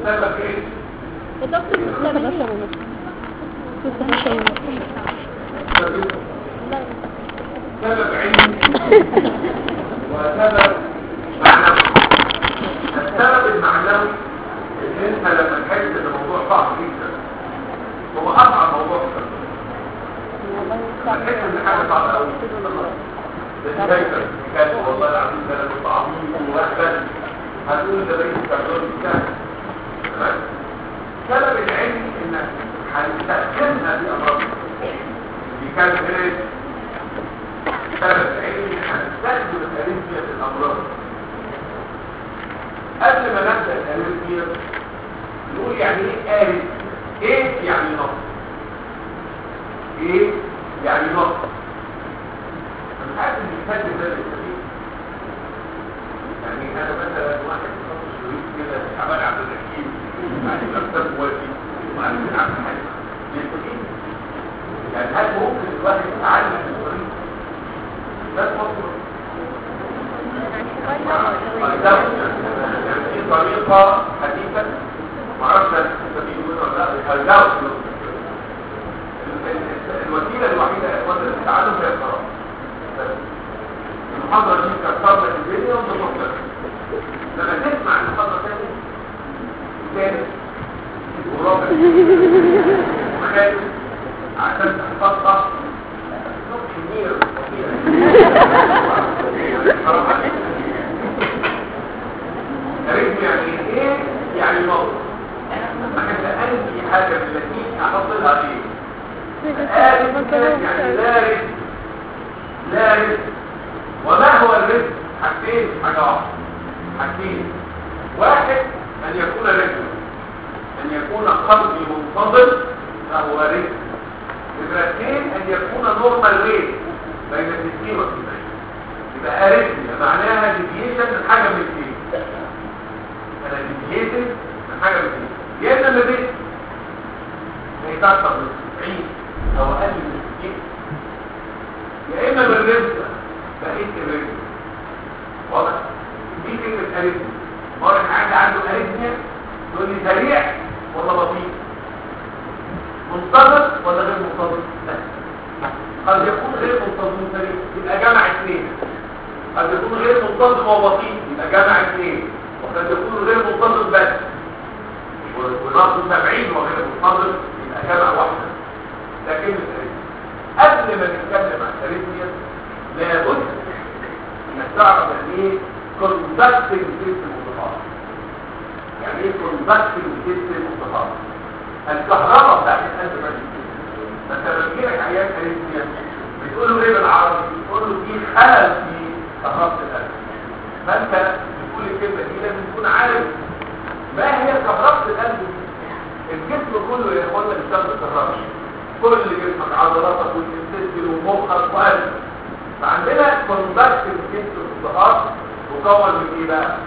سبب ايه؟ يا دكتور مستني سبب علمي وسبب معنوي السبب المعنوي ان انت لما تحس ان الموضوع صعب جدا هو اصعب موضوع في التربية. لما تحس ان حاجه صعبه قوي ده كيف كان والله العظيم ده انا كنت عظيم ووهبل هتقول ده بيت التربيه بتاعك تمام السبب العلمي انك هتستخدمها في امراض دي كانت ايه سبب علمي هنستخدم الاريثميا في الامراض قبل ما نبدا الاريثميا نقول يعني ايه اريث ايه يعني نقص ايه يعني نقص انا عارف ان الفاتن ده للسبيل يعني انا مثلا واحد يحط شريط كده عمال عبد الحكيم يعني مكتب موافي وعارف عبد الحكيم للسبيل يعني هل ممكن الواحد يتعلم الشريط ده مصر يعني في طريقة حديثة معرفش تستفيد منها ولا لا هرجعوا الوسيلة الوحيدة يا اخوان للتعلم هي القراءة المحاضرة دي كسرت الدنيا وتفكر لما تسمع المحاضرة تاني ثالث ورابع وخامس عشان تحفظها نص كبير عرفت يعني ايه يعني موضوع ما كانت انتي حاجة من التي احط لها ايه آلف يعني لا رزق لا رزق وما هو الرزق حاجتين حاجة واحدة حاجتين واحد أن يكون رزق أن يكون قلبي منفضل فهو رزق نمرة اثنين أن يكون نورمال ريت بين 60 و 70 يبقى اريثميا معناها ديفيشن من حاجة من الاثنين أنا ديفيشن من حاجة من الاثنين يا إما من الرزق هي تكتر من 90 أو أقل من 60 يا إما بالرزق بقيت الرزق واضح دي كلمة أريثميا مرة حد عنده أريثميا تقول لي سريع ولا بطيء منتظر ولا غير منتظر لا قد يكون غير منتظم سريع يبقى جمع اثنين قد يكون غير منتظم وبطيء يبقى جمع اثنين وقد يكون غير منتظم بس ونقص 70 وغير منتظم يبقى جمع واحدة ده كلمة أريثميا قبل ما نتكلم عن الأريثميا لابد انك تعرف يعني ايه كوندكتنج سيستم متفاضل يعني ايه كوندكتنج سيستم متفاضل الكهرباء بتاعت القلب ما انت لما تجيلك عيان اريثميا بتقول له ايه بالعربي بتقول له في خلل في كهرباء القلب فانت بتقول الكلمه دي لازم تكون عارف ما هي كهرباء القلب دي الجسم كله يا اخوانا بيشتغل بالكهرباء كل جسمك عضلاتك والانتستين ومخك وقلبك فعندنا كوندكتنج سيستم الظهار مكون من ايه بقى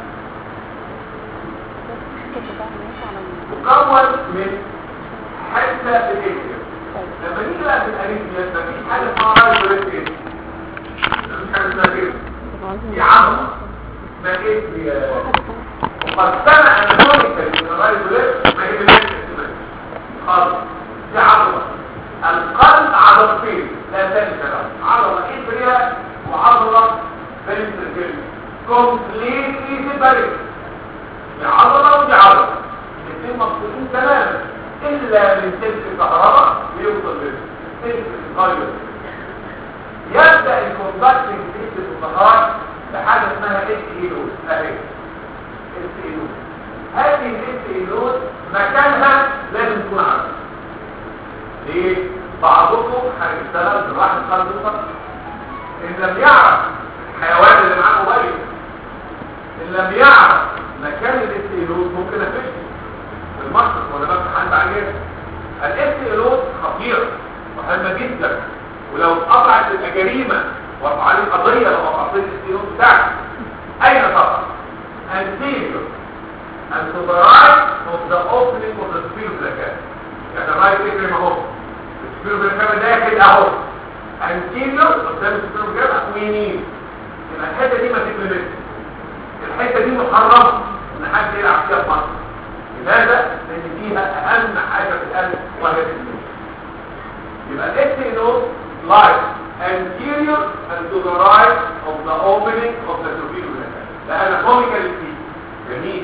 مكون من حته في الاسم لما نيجي بقى في الاريثميا مفيش حاجه اسمها رايبوريت مفيش حاجه اسمها كده دي عضله ما اسم مقسمه اناتوميكال من الرايبوريت ما هي بالاسم خالص دي عضله القلب عضلتين لا ثالث له عضله ابرياء وعضله فنتركل كومبليتلي سيبريت دي عضله ودي عضله الاثنين مفصولين تماما الا من سلك الكهرباء بيوصل منه سلك الغير يبدا الكوندكتنج سيستم الظهار بحاجه اسمها اس ايلود اهي اس ايلود هذه الاس ايلود مكانها لازم تكون عارفه ليه بعضكم هيشتغل جراح القلب فقط ان لم يعرف الحيوان اللي معاه موبايل ان لم يعرف مكان الاستيلود ممكن افشل في المشرق ولا بفتح عند عيان الاستيلود خطيره مهمه جدا ولو اتقطعت تبقى جريمه وقع عليه قضيه لو قطعت الاستيلود بتاعك اين تقع anterior and to the right of the opening of the sphere blackout يعني الرايت فكر ما هو السبيرو بالكامل داخل اهو انتيريور قدام السبيرو بالكامل ويمين يبقى الحته دي ما تتلمسش الحته دي محرمه ان حد يلعب فيها في مصر لماذا؟ لان فيها اهم حاجه في القلب وهي الاسم يبقى الاس نود lies anterior and to the right of the opening of the tubular vessel ده anatomical speed جميل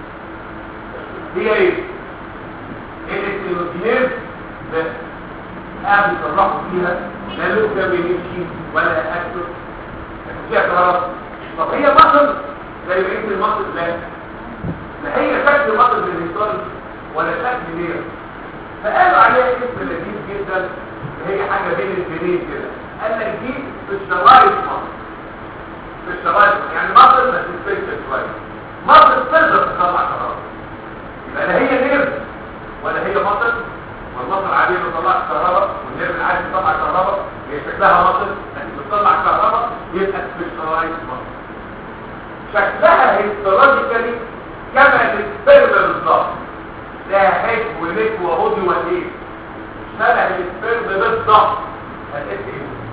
هي ايه؟ الاستينوتينيز ده قاعد يصرحوا فيها لا له ده بيمشي ولا يأكل فيها كهرباء طب هي مصر زي بقيه المصر لا لا هي شكل مصر بالهيستوري ولا شكل ليه فقالوا عليها اسم لذيذ جدا هي حاجه بين البنين كده قال لك دي في الشرايط مصر في الشرايط يعني مصر ما تنفكش شويه مصر تقدر تطلع كهرباء يبقى لا هي نيرف ولا هي مصر والمصر عادية بتطلع كهرباء والنيرف العادي بتطلع كهرباء هي شكلها مصر لكن بتطلع كهرباء يبقى في الشرايط مصر شكلها هيستولوجيكالي كما السبرم بالظبط لها هيك ونك وهودي وليه شبه السبرم بالظبط الاس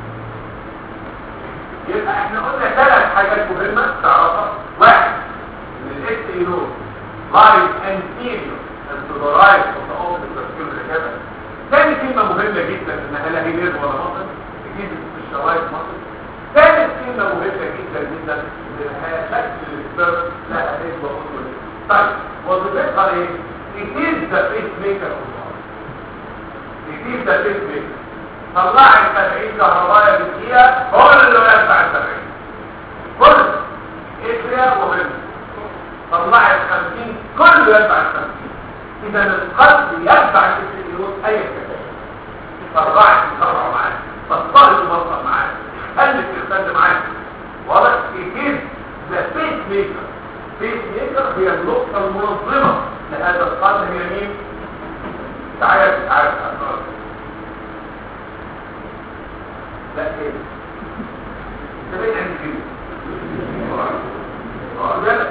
يبقى احنا قلنا ثلاث حاجات مهمة تعرفها واحد ان الاس اينور لايف انتيريور and to the right of the opposite circular cavern ثاني كلمة مهمة جدا انها لا هي نير ولا مصر تجيب في الشرايط مصر ثالث كلمة مهمة جدا جدا انها شكل السبرم لها هيك وهودي طيب وظيفتها ايه؟ It is the pacemaker of the heart. It is the pacemaker. طلعت 70 كهرباية بالدقيقة هو اللي يدفع ال 70 كل اتريا مهم طلعت 50 كله يدفع ال 50 إذا القلب يدفع التليون أي كلام طلعت تسرع معاه فاضطرت تبطل معاه خلت ترتد معاه واضح It is the pacemaker pacemaker هي النقطة المنظمة لهذا القلب هي مين؟ تعالى تعالى تعالى لا ايه ده بين عندي كده اه ده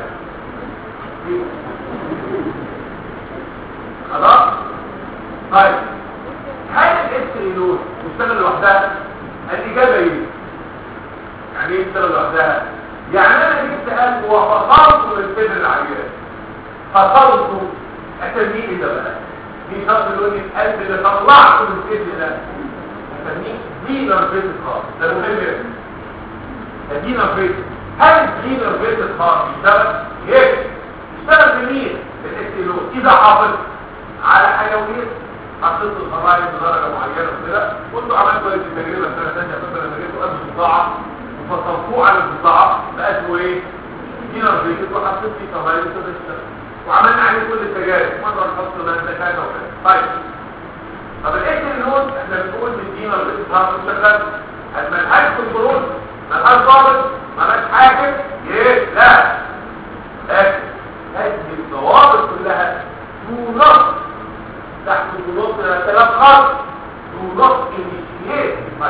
خلاص طيب هل الاسترينول تشتغل لوحدها الاجابه ايه يعني ايه تشتغل لوحدها يعني انا جبت قلب وفصلته من صدر العيان فصلته اسميه ايه ده بقى دي شرط اللي يقول القلب اللي طلعته من صدر ده اسميه دينر فيت خاص ده مهم جدا ده دينر فيت هل الدينر فيت الخاص يشتغل؟ يس يشتغل بمين؟ بالاستيلو اذا حافظ على حيويات حطيت الخرائط بدرجه معينه وكده كنتوا عملتوا ايه في التجربه السنه الثانيه مثلا لما جبتوا قلب البضاعه وفصلتوه على البضاعه بقى اسمه ايه؟ دينر فيت وحطيت فيه خرائط وتشتغل وعملنا عليه كل التجارب مره نحط ماده كذا وكذا طيب طب الاكل نود احنا بنقول بالدينا والاسهار مشغل المنهج كنترول ملهاش ضابط ملهاش حاكم ايه لا لكن هذه الضوابط كلها دو نص تحت دو نص ثلاث خط دو نص انيشيات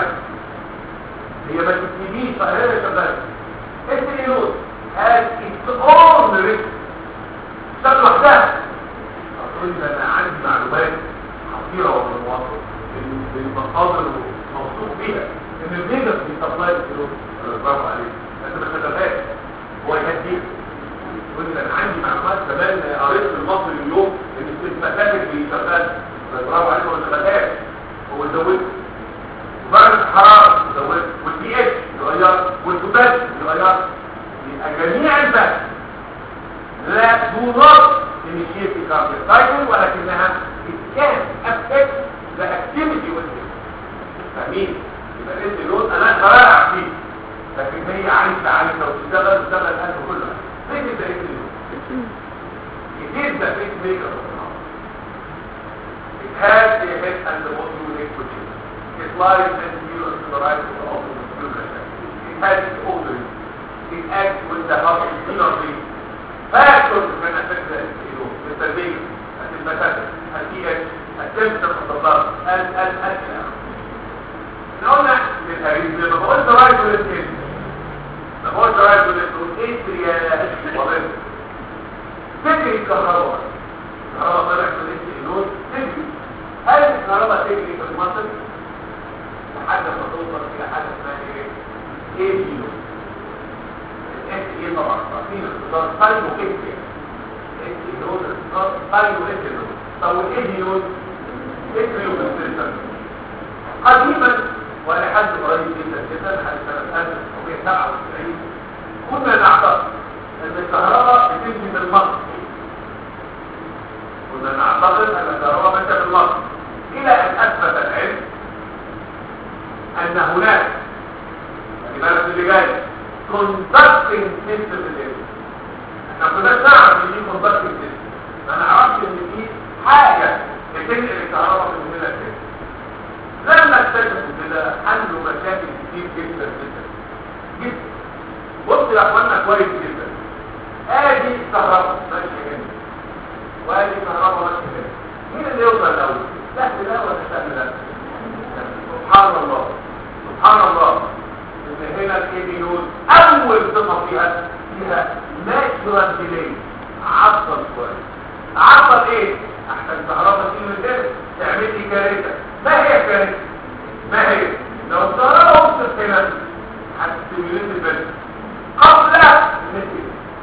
هي ما تبتديش هي شغاله اكل نود has its own risk اشتغل لوحدها هتقول لي انا عندي معلومات خطيره والمواقف بالمصادر الموثوق بيها ان النيجر في سبلاي الفلوس برافو عليك انت ما خدتهاش هو يهديك يقول لي انا عندي معلومات كمان قريت في المصري اليوم ان السيستماتيك بيشتغل برافو عليك وما خدتهاش هو زودت درجه الحراره زودت والبي اتش اتغير والبوتاش اتغير يبقى جميع البحث لا do not initiate the cardiac cycle ولكنها it can affect the activity with it فاهمين؟ يبقى انت لون انا برائع فيه لكن هي عايشة عايشة وتشتغل تشتغل القلب كلها ليه كده ايه اللون؟ it is the pacemaker of the heart it has the effect and the most unique position it lies and you to the right of the opposite it has its own it acts with the heart inner beat فاكتور من افكت الكيلو التربيه المسافه البي اتش التمبتر الضغط ال ال ال احنا قلنا للهريز لما بقولت رايت وليفت لما قلت رايت وليفت اتريا وبس تجري الكهرباء الكهرباء طلعت من الكيلو تجري هل الكهرباء تجري في المصل لحد ما توصل الى حاجه اسمها ايه؟ ايه كيلو ايه طبعا عارفين الاختصار سايمو كيكتير ايه اللي هو الاختصار بايوميتريال طب والايديون اتريو بالسيستم قديما ولحد قريب جدا جدا لحد سنه 1997 كنا نعتقد ان الكهرباء بتمشي من المصر كنا نعتقد ان الكهرباء بتمشي من المصر الى ان اثبت العلم ان هناك لماذا اللي جاي conducting system الاسم احنا كنا نعرف ان دي conducting system ما نعرفش ان دي حاجة بتنقل الكهرباء من هنا لهنا لما اكتشفوا كده حلوا مشاكل كتير جدا جدا جدا بص يا اخوانا كويس جدا ادي كهرباء ماشيه هنا وادي كهرباء ماشيه هنا مين اللي يوصل الاول سهل ده ولا سهل ده سبحان الله سبحان الله ان هنا الاي نود اول صفه فيها فيها ناتشورال ديلي عطل شويه عطل ايه احسن كهرباء تيجي من كده تعمل لي كارثه ما هي كارثه ما هي لو الكهرباء وصلت هنا هتستميلين البلد قبل النتيجه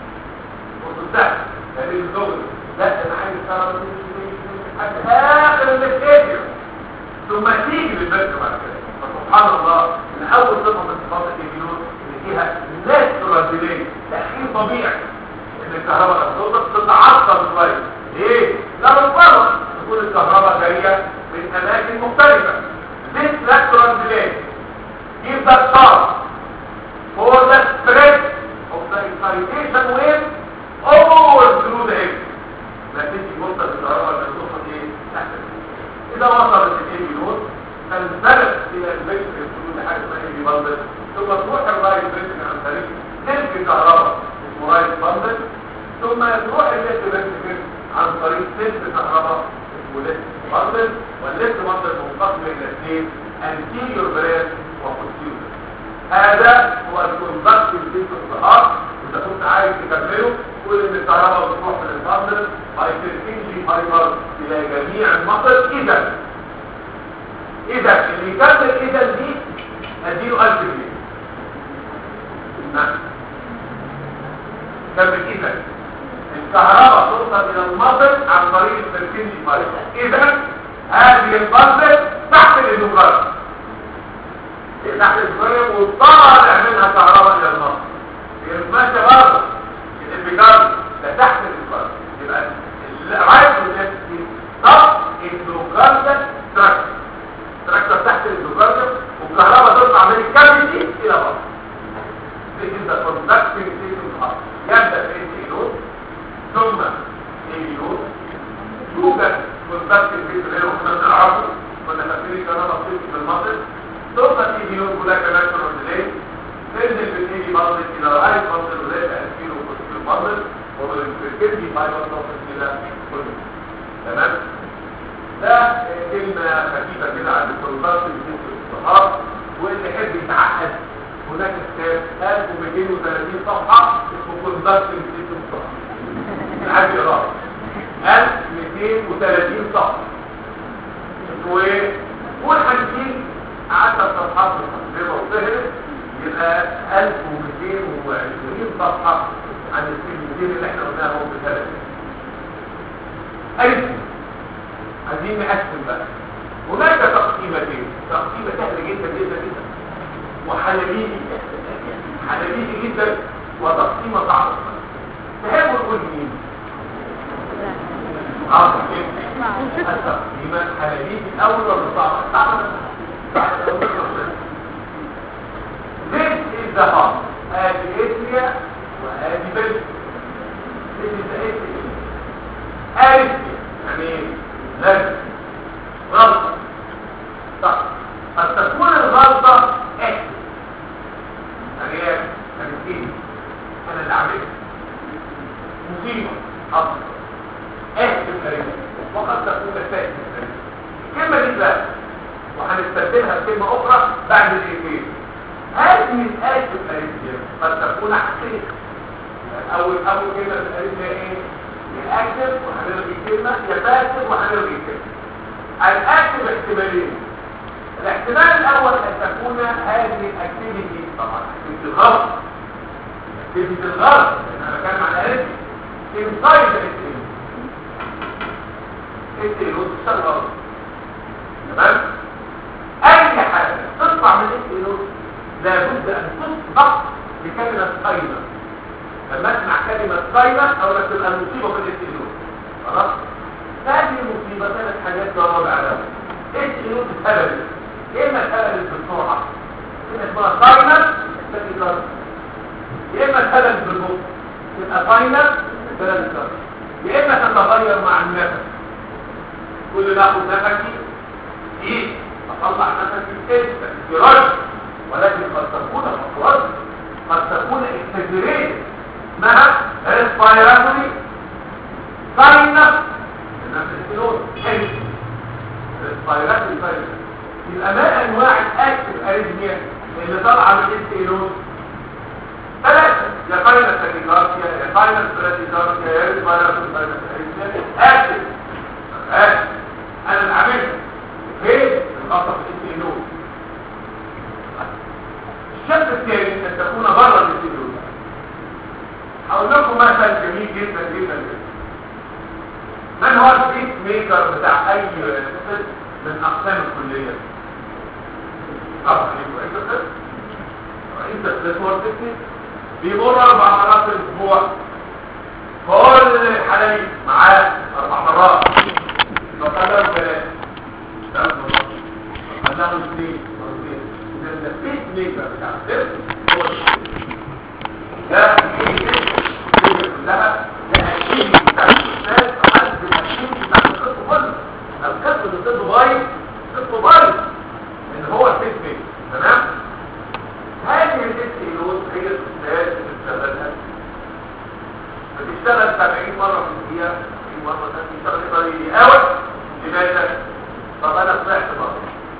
وصلتها هذه الزوجه لا انا عايز الكهرباء تيجي حتى اخر النتيجه ثم تيجي للبلد بعد كده فسبحان الله ان اول صفه من صفات الجنون ان فيها ناتشورال ديلي تاخير طبيعي ان الكهرباء توصل تتعطل شويه ليه؟ لا بالفرض تكون الكهرباء جايه من اماكن مختلفه this natural delay gives the start for the spread of the excitation wave all through the area نتيجة وصل الكهرباء المفتوحة ايه؟ تحت إذا وصلت الإيميون تنزلت إلى البيت يقولون حاجة اسمها إيمي بندل ثم تروح الرايت بريتن عن طريق سلك الكهرباء اسمه رايت بندل ثم تروح الليفت بريتن عن طريق سلك كهرباء اسمه ليفت بندل والليفت بندل منقسم إلى اثنين anterior brain وposterior هذا هو الكونتاكت سيستم الظهر إذا كنت عايز تكمله كل ان الكهرباء بتروح من المصدر هيتركنجي فايبر الى جميع المصدر اذا اذا اللي يكمل اذا دي اديله 1000 جنيه نعم كمل اذا الكهرباء توصل الى المصدر عن طريق التركنجي فايبر اذا هذه المصدر تحت الادوكار تحت الادوكار وطالع منها كهرباء الى المصدر هي ماشيه برضه الانفجار ده تحت الانفجار يبقى الرايت والليفت طب اندوكارديال تراكتر تراكتر تحت الاندوكارديال والكهرباء تطلع من الكافيتي الى بره This is the conducting system of heart. يبدأ في الانتيلود ثم الانتيلود يوجد conducting system اللي هو كنا بنعرفه كنا فاكرين الكهرباء بتمشي في المصل ثم الانتيلود كلها كمان ديلي تنزل بالنيجي مصل الى رايت مصل وليس انتيلود المصدر وبالكلمة ما يوصل إلى كل تمام ده كلمة خفيفة كده عن الكونتاكت في الصحاب واللي يحب يتعقد هناك كتاب 1230 صفحة اسمه كونتاكت في الصحاب العادي يقراه 1230 صفحة اسمه ايه؟ قول حاجتين عدد صفحات مقدمة وسهلة يبقى 1220 صفحة عن الكلمتين اللي احنا قلناها هو بثلاثة ألف عايزين نقسم بقى هناك تقسيمتين تقسيمة سهلة جدا جدا جدا وحلبيتي حلبيتي جدا وتقسيمة صعبة تحبوا نقول مين؟ اه التقسيمة حلبيتي الأول ولا صعبة؟ صعبة This is the heart. ادي اتريا وادي بلد This is the اتريا اريثميا يعني ايه؟ لازم غلطة صح قد تكون الغلطة اكس يعني ايه؟ يعني ايه؟ انا اللي عاملها مصيبة حصل اكس الاريثميا وقد تكون فاسد الكلمة دي بقى وهنستبدلها بكلمة أخرى بعد الإيميل هذه الآية الأريثميا قد تكون حقيقة أول أول كلمة في الأريثميا إيه؟ الأكتف وهنلغي كلمة يا فاسد وهنلغي كلمة الأكتف احتمالين الاحتمال الأول أن تكون هذه الأكتيفيتي طبعا أكتيفيتي الغلط أكتيفيتي الغلط أنا بتكلم عن الأريثميا inside the activity الاس نود تشتغل غلط تمام اي حاجه تطلع من الاس نود لابد ان تسبق بكلمه قايمه لما اسمع كلمه قايمه او لك تبقى المصيبه في الاس نود خلاص هذه المصيبه ثلاث حاجات جواب عليها الاس نود اتهبلت يا اما اتهبلت بسرعه يبقى اسمها قايمه تكتيكال يا اما اتهبلت بالبطء تبقى قايمه تكتيكال يا اما تتغير مع النفس كل ما اخد نفسي ايه اطلع نفسي اسفل برد ولكن قد تكون مفرد قد تكون اكتجريت اسمها ريسبيراتوري ساينس النفس الكلون ريسبيراتوري ساينس يبقى ما انواع الاكتف اريزميا اللي طالعه من الاستيلون ثلاثة يا فاينس تاكيكارديا يا فاينس براديكارديا يا ريسبيراتوري ساينس اريزميا اكتف اكتف انا اللي عاملها فين الخطأ في الاستيلون الشرط الثاني ان تكون بره الاستيلون هقول لكم مثل جميل جدا جدا جدا من هو البيت ميكر بتاع اي قسم من اقسام الكليه طبعا يبقى انت قسم انت قسم وارتكتي بيمر اربع مرات في الاسبوع كل الحلاليب معاه اربع مرات فقدر ثلاثه ثلاث مرات فقدر اثنين مرتين اذا البيت ميكر بتاع القسم هو الشيء ده كلها لأكيد بتاع الأستاذ حد الأكيد بتاع القسم كله القسم الأستاذ بايظ قسم بايظ إن هو الفكر تمام هذه الاستيلوز هي الأستاذ اللي بتشتغلها بتشتغل 70 مرة في الدقيقة في مرة ثانية بتشتغل طريقي أول لماذا؟ طب أنا طلعت بره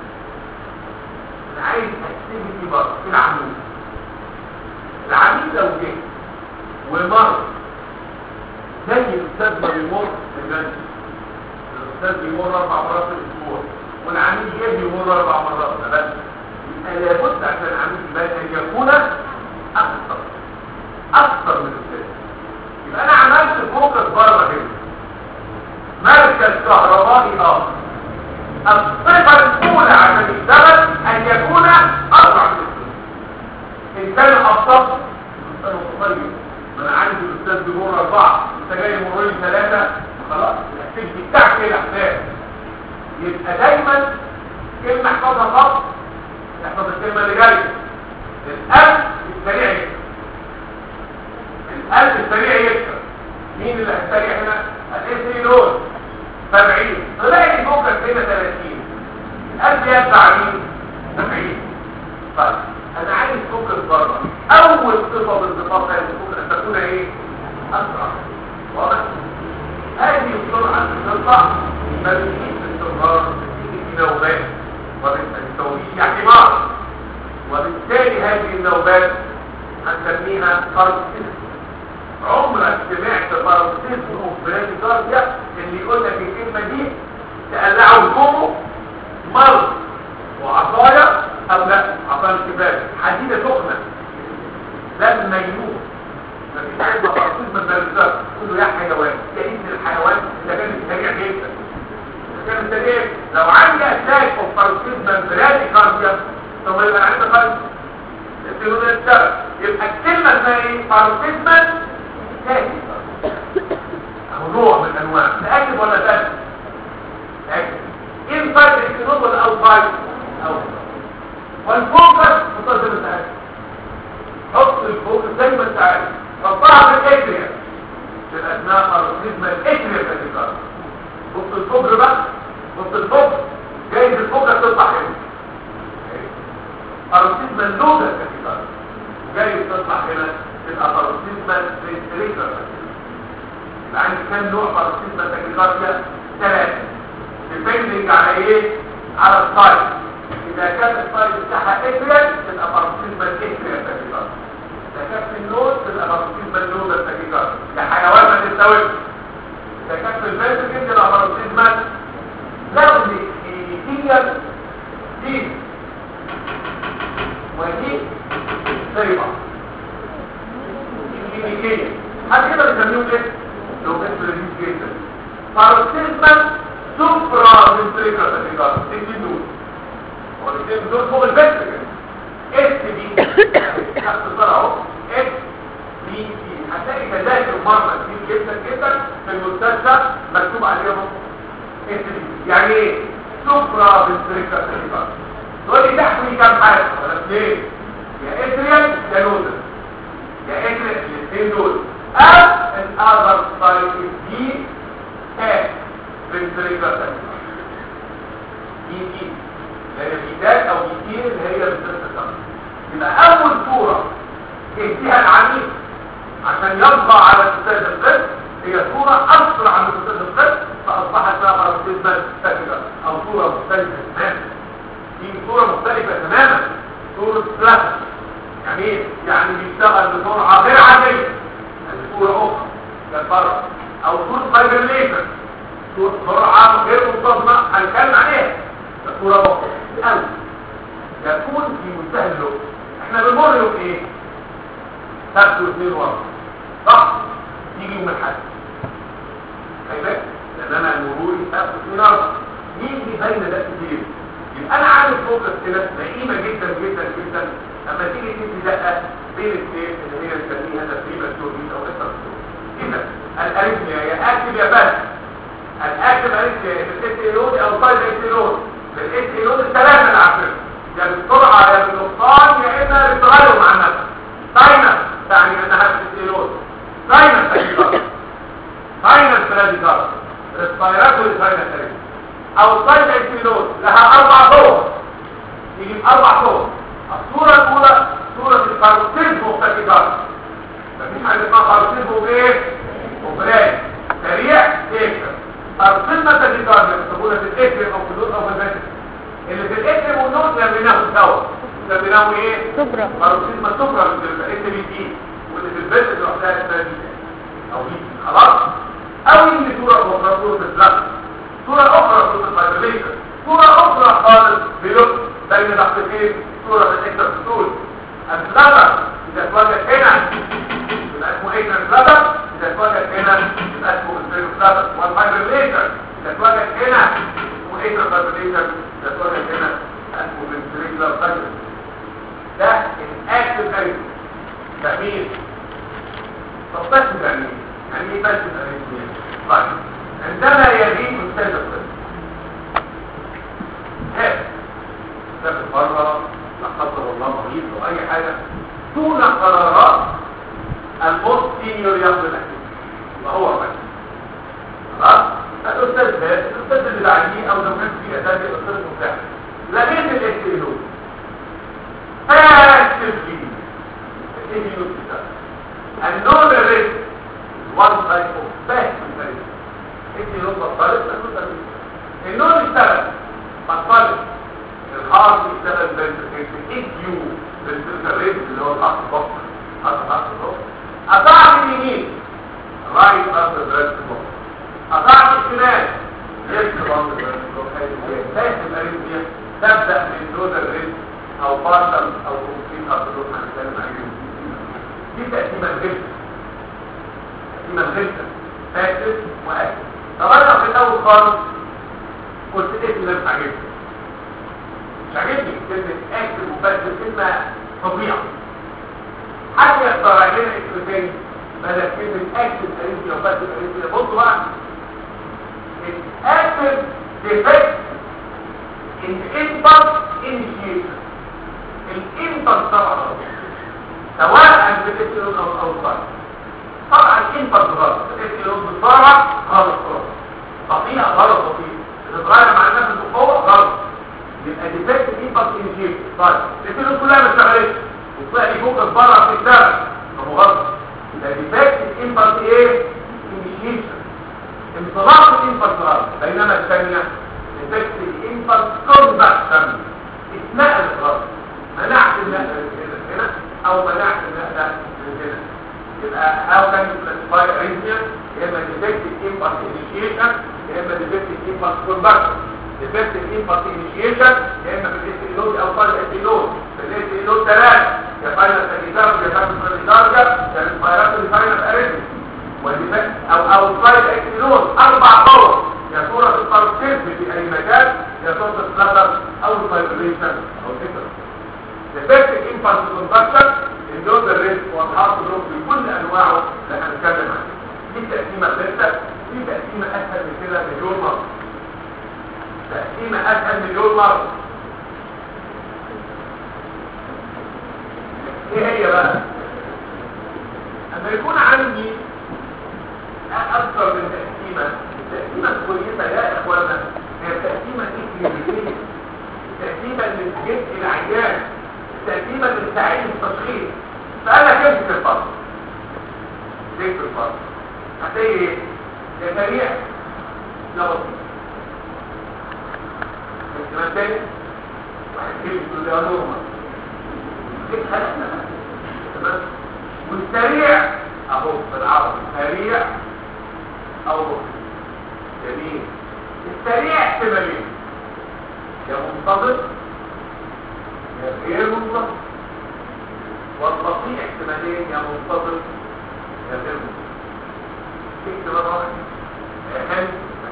أنا عايز أكتيفيتي بره في العمود العميل لو جه ومر زي الاستاذ ما بيمر في المنزل الاستاذ بيمر اربع مرات في الاسبوع والعميل جه بيمر اربع مرات بس يبقى لابد عشان العميل يبقى ان يكون اكثر اكثر من الاستاذ يبقى انا عملت فوكس بره هنا مركز كهربائي اخر الصفه الاولى عشان يشتغل ان يكون اسرع من الاستاذ ان كان ابسط كان قصير ما انا عندي الاستاذ بيمر اربعه انت جاي مرين ثلاثه خلاص الاكتيفيتي بتاعك ايه الاحساس يبقى دايما كلمه احفظها خط احفظ الكلمه اللي جايه القلب السريع يكسب القلب السريع يكسب مين اللي هيسريع هنا الانسولين 70 تلاقي الفوكس هنا 30 القلب يتبع مين 70 طيب انا عايز فوكس بره اول صفه بالصفات هذه الفوكس ان تكون ايه اسرع واضح هذه السرعه اللي تطلع ما بتجيش باستمرار بتيجي في نوبات وبالتالي في احتمال وبالتالي هذه النوبات هنسميها باركسيزم عمرك سمعت باركسيزم اوف براديكارديا اللي يقول لك الكلمه دي تقلعه هدومه مرض وعصايه او لا عصايه الكباب حديده سخنه لما يموت مفيش حاجه باركسيزم براديكارديا كله يا حيوان كأن الحيوان ده كان سريع جدا كان سريع لو عندي اتاك اوف باركسيزم براديكارديا ثم يبقى عندي قلب السيلون السبب يبقى الكلمة اسمها ايه؟ بارتيزمنت تاكي اهو نوع من انواع تأكد ولا تأكد؟ تأكد ايه الفرق السيلون ولا اوتسايد؟ اوتسايد والفوكس متصل بالتأكد حط الفوكس زي ما انت عايز حطها في الاتريا تبقى اسمها بارتيزمنت اتريا كاتيكار بص الفوكس بقى بص الفوكس جايز الفوكس تطلع هنا بارتيزمال لودا كاتيكار جاي تطلع هنا تبقى بارتيزمال ريستريكتور يبقى عندي كام نوع بارتيزمال تاكيكارديا ثلاثة ديبندنج على ايه؟ على السايز اذا كان السايز بتاعها اتريال تبقى بارتيزمال اتريال تاكيكارديا اذا كان في النود تبقى بارتيزمال لودا تاكيكارديا ده حيوان ما تستوعبش اذا كان في الفيرتيكال تبقى بارتيزمال لو دي دي ودي زي بعض كلينيكية حد كده بيسميهم ايه؟ لو كان لذيذ جدا بارتيزمال بالسريكا تكيكار الاثنين دول والاثنين دول فوق البس كده اس بي اختصار اهو اس بي سي هتلاقي كذلك المرمى كتير جدا جدا في المستشفى مكتوب عليهم اس بي يعني ايه سفرة بالسريكا تكيكار تقول لي تحوي كام حاجة ولا اثنين يا اتريال يا نوزل يا اتريال الاثنين دول او الاذر سايد دي اس بالسريكا تكيكار دي دي لان البيتات او بيتين اللي هي بالسريكا تكيكار يبقى اول صورة اهتها العميل عشان يبقى على الاستاذ القسم هي صورة اسرع من الاستاذ القسم فاصبحت بقى باراسيزمال تكيكار او صورة مختلفة تماما دي صورة مختلفة تماما صورة فلاش يعني ايه؟ يعني بيشتغل بسرعة غير عادية يعني صورة أخرى كالبرة أو صورة فايبرليشن صورة سرعة غير منتظمة هنتكلم عليها ده صورة أخرى الأول يكون في منتهى اللغة احنا بنمر يوم ايه؟ سبت واثنين ورا صح؟ يجي يوم الحد خلي لان انا مروري سبت واثنين ورا يجي بين ده كتير يبقى انا عامل فوكس كده نعيمه جدا جدا جدا اما تيجي تدي دقه بين الاثنين اللي هي بنسميها تقريبا توربين او اكتر اذا الاريثميا يا اكتب يا بس الاكتب اريثميا يا الاستيرود او سايد الاستيرود الاستيرود الثلاثه اللي عارفينها يا بالسرعه يا بالنقصان يا اما بالتغير مع النفس ساينس تعني انها الاستيرود ساينس تعني ساينس بلادي كارد ريسبيراتوري ساينس اريثميا او سايد اكسيلوز لها اربع صور يجيب اربع صور الصورة الاولى صورة الباروتيزم وفتيكار مفيش حاجة اسمها باروتيزم وبايه وبراي سريع تكتر ارسلنا فتيكار يكتبونا في الاكرم او في اللون او في البنت اللي في الاكرم والنوت سميناه سوا سميناه ايه سبرة باروتيزم سفرة اللي في الاكرم دي واللي في البنت لوحدها اسمها دي او دي خلاص او يجي صورة اخرى صورة الزلط صورة أخرى صورة الفايبريشن صورة أخرى خالص بلوك بين تحتين صورة الإكترسول البلادر إذا اتوجد هنا يبقى اسمه إكترسلادر إذا اتوجد هنا يبقى اسمه إكترسلادر والفايبريشن إذا اتوجد هنا اسمه إكترفايبريشن إذا اتوجد هنا اسمه فنتريكولار فايبريشن ده الأكتف أريثميا ده مين؟ طب بس يعني إيه؟ يعني إيه بس أريثميا؟ طيب عندما يغيب استاذ الطب هات سافر بره لا قدر الله مريض او اي حاجه دون قرارات الموست سينيور ياخد الاكتيف وهو بس خلاص الاستاذ هات الاستاذ اللي بعديه او لو كان في اساتذه الاستاذ المساعد لقيت الاكتيلوز فاكتفلي الاكتيلوز النون ريسك one type of fast ادي لون بطلت تاخد النون اشتغل بطلت الخاص يشتغل بالاديو بالسيرفيس اللي هو تحت البطن تحت تحت البطن قطعت اليمين رايت اب بريست بطن قطعت الشمال ليفت بطن بريست بطن الاريثميا تبدا من دون الريست او بارشل او كومبليت ابدوت هنتكلم عليه دي تقسيمه الغلسه تقسيمه الغلسه فاسد واكد طب انا في الاول خالص قلت ايه اللي مش عاجبني مش عاجبني كلمه اكتب وبس كلمه فظيعه حد يقدر علينا اسم تاني بدل كلمه اكتب قريبي وبس قريبي بصوا بقى اكتب ديفكت ان انبط انيشيشن الانبط طبعا سواء بالاسم او الاوصال طبعا انت غلط الاسلوب بسرعه غلط غلط بطيئه غلط بطيئه بتتغير مع الناس بقوه غلط يبقى ديفكت انبط انجيت طيب الاسلوب كلها ما اشتغلتش وطلع لي فوق بره في الدرس طب غلط ده ديفكت انبط ايه انجيشن انطلاق الانبط غلط بينما الثانيه ديفكت الانبط كونفكشن اتنقل غلط منعت النقل من هنا او منعت النقل من هنا يبقى how can you classify arrhythmia يا اما defective impulse initiation يا اما defective impulse conduction defective impulse initiation يا اما في الاس نود او طالع الاس نود في الاس نود ثلاثه يا فاينل تاكيكارد يا فاينل بريكارديا يا ريسبيراتوري فاينل اريثميا والديفكت او او طالع الاس نود اربع طرق يا صوره الباركتيزم في اي مكان اسهل من كده مليون مره تقسيمه اسهل مليون مره ايه هي بقى اما يكون عندي اكثر من تقسيمه التقسيمه كويسه يا اخوانا هي التقسيمه اكلينيكيه التقسيمه اللي بتجيب العيان التقسيمه اللي بتساعدني في التشخيص فانا كنت في الفصل كنت في الفصل هتلاقي ايه يا سريع لا بسيط احتمال تاني واحد كلمة تقول لي يا نورمال كيف حالتنا تمام والسريع اهو في العربي سريع او بطيء جميل السريع احتمالين يا منتظر يا غير منتظر والبطيء احتمالين يا منتظر يا غير منتظر اكتب الرأي حلو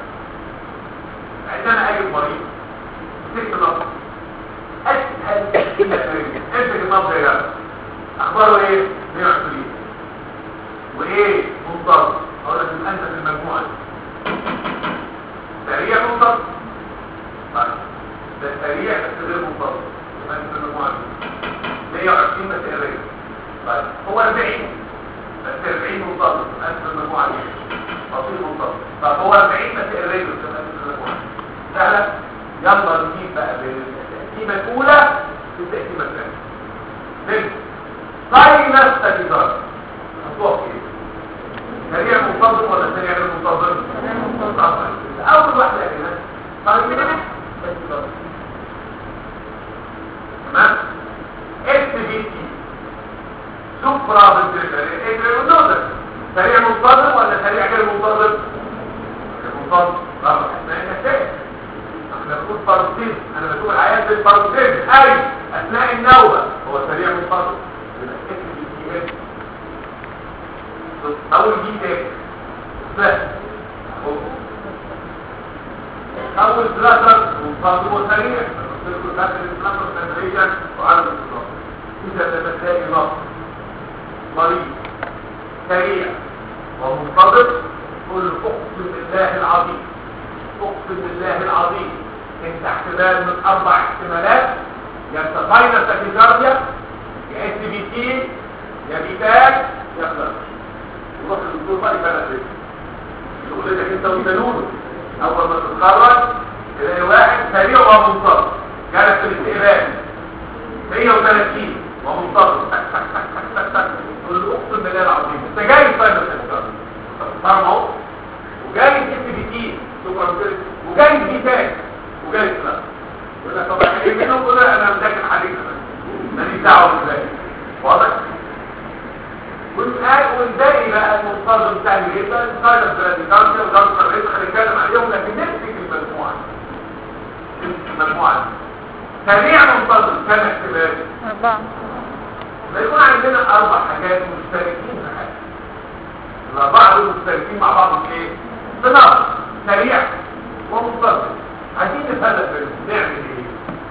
عندما اجيب مريض ست نظر اسهل امسك النظر يا جماعه اخباره ايه 120 وايه منتظر اقول لك انت في المجموعه دي سريع منتظر طيب ده سريع بس غير منتظر يبقى انت في المجموعه دي 120 بس قريب طيب هو 40 بس 40 منتظر يبقى انت في المجموعه دي بطيء منتظر طب هو 40 بس قريب يبقى انت في المجموعه دي سهله يلا نجيب بقى بالتقسيمه الاولى والتقسيمه الثانيه نجم ساينس تكيزار هتوقف ايه سريع منتظم ولا سريع غير منتظم منتظم اول واحده يا جماعه ساينس تكيزار تمام اس بي تي سوبرا بالدرجه سريع منتظم ولا سريع غير منتظم منتظم طبعا احنا هنا احنا بنقول بارتيز انا بقول العيان بالبارتيز اي اثناء النوبه هو سريع منتظم اول دي تاك بس اول بلاتر منتظم وسريع قلت لكم البلاتر تمريجا وعدم الانتظام اذا لما تلاقي نص مريض سريع ومنتظم قل اقسم بالله العظيم اقسم بالله العظيم انت احتمال من اربع احتمالات يا سفاينة تاكيكارديا يا اس بي تي يا بيتاج يا خلاص وروح للدكتور بقى يبقى لك يقول لك انت وزنونه اول ما تتخرج تلاقي واحد سريع ومنتظم جالك في الاستقبال 130 ومنتظم تك تك تك تك تك تك تقول له اقسم بالله العظيم انت جاي سفاينة تاكيكارديا فاهم اهو وجاي اس بي تي وجاي بيتاج وجاي خلاص يقول لك طب ايه منهم كده انا مذاكر حديث ماليش دعوه بالباقي واضح والباقي بقى المنتظم سهل جدا سايلنت براديكالسيا وضغط الرئيس هنتكلم عليهم لكن نمسك المجموعه نمسك المجموعه دي سريع منتظم كم احتمال أربعة ما يكون عندنا اربع حاجات مشتركين في حاجه الاربعه دول مشتركين مع بعض في ايه؟ في نص سريع ومنتظم عايزين نفرق بينهم نعمل ايه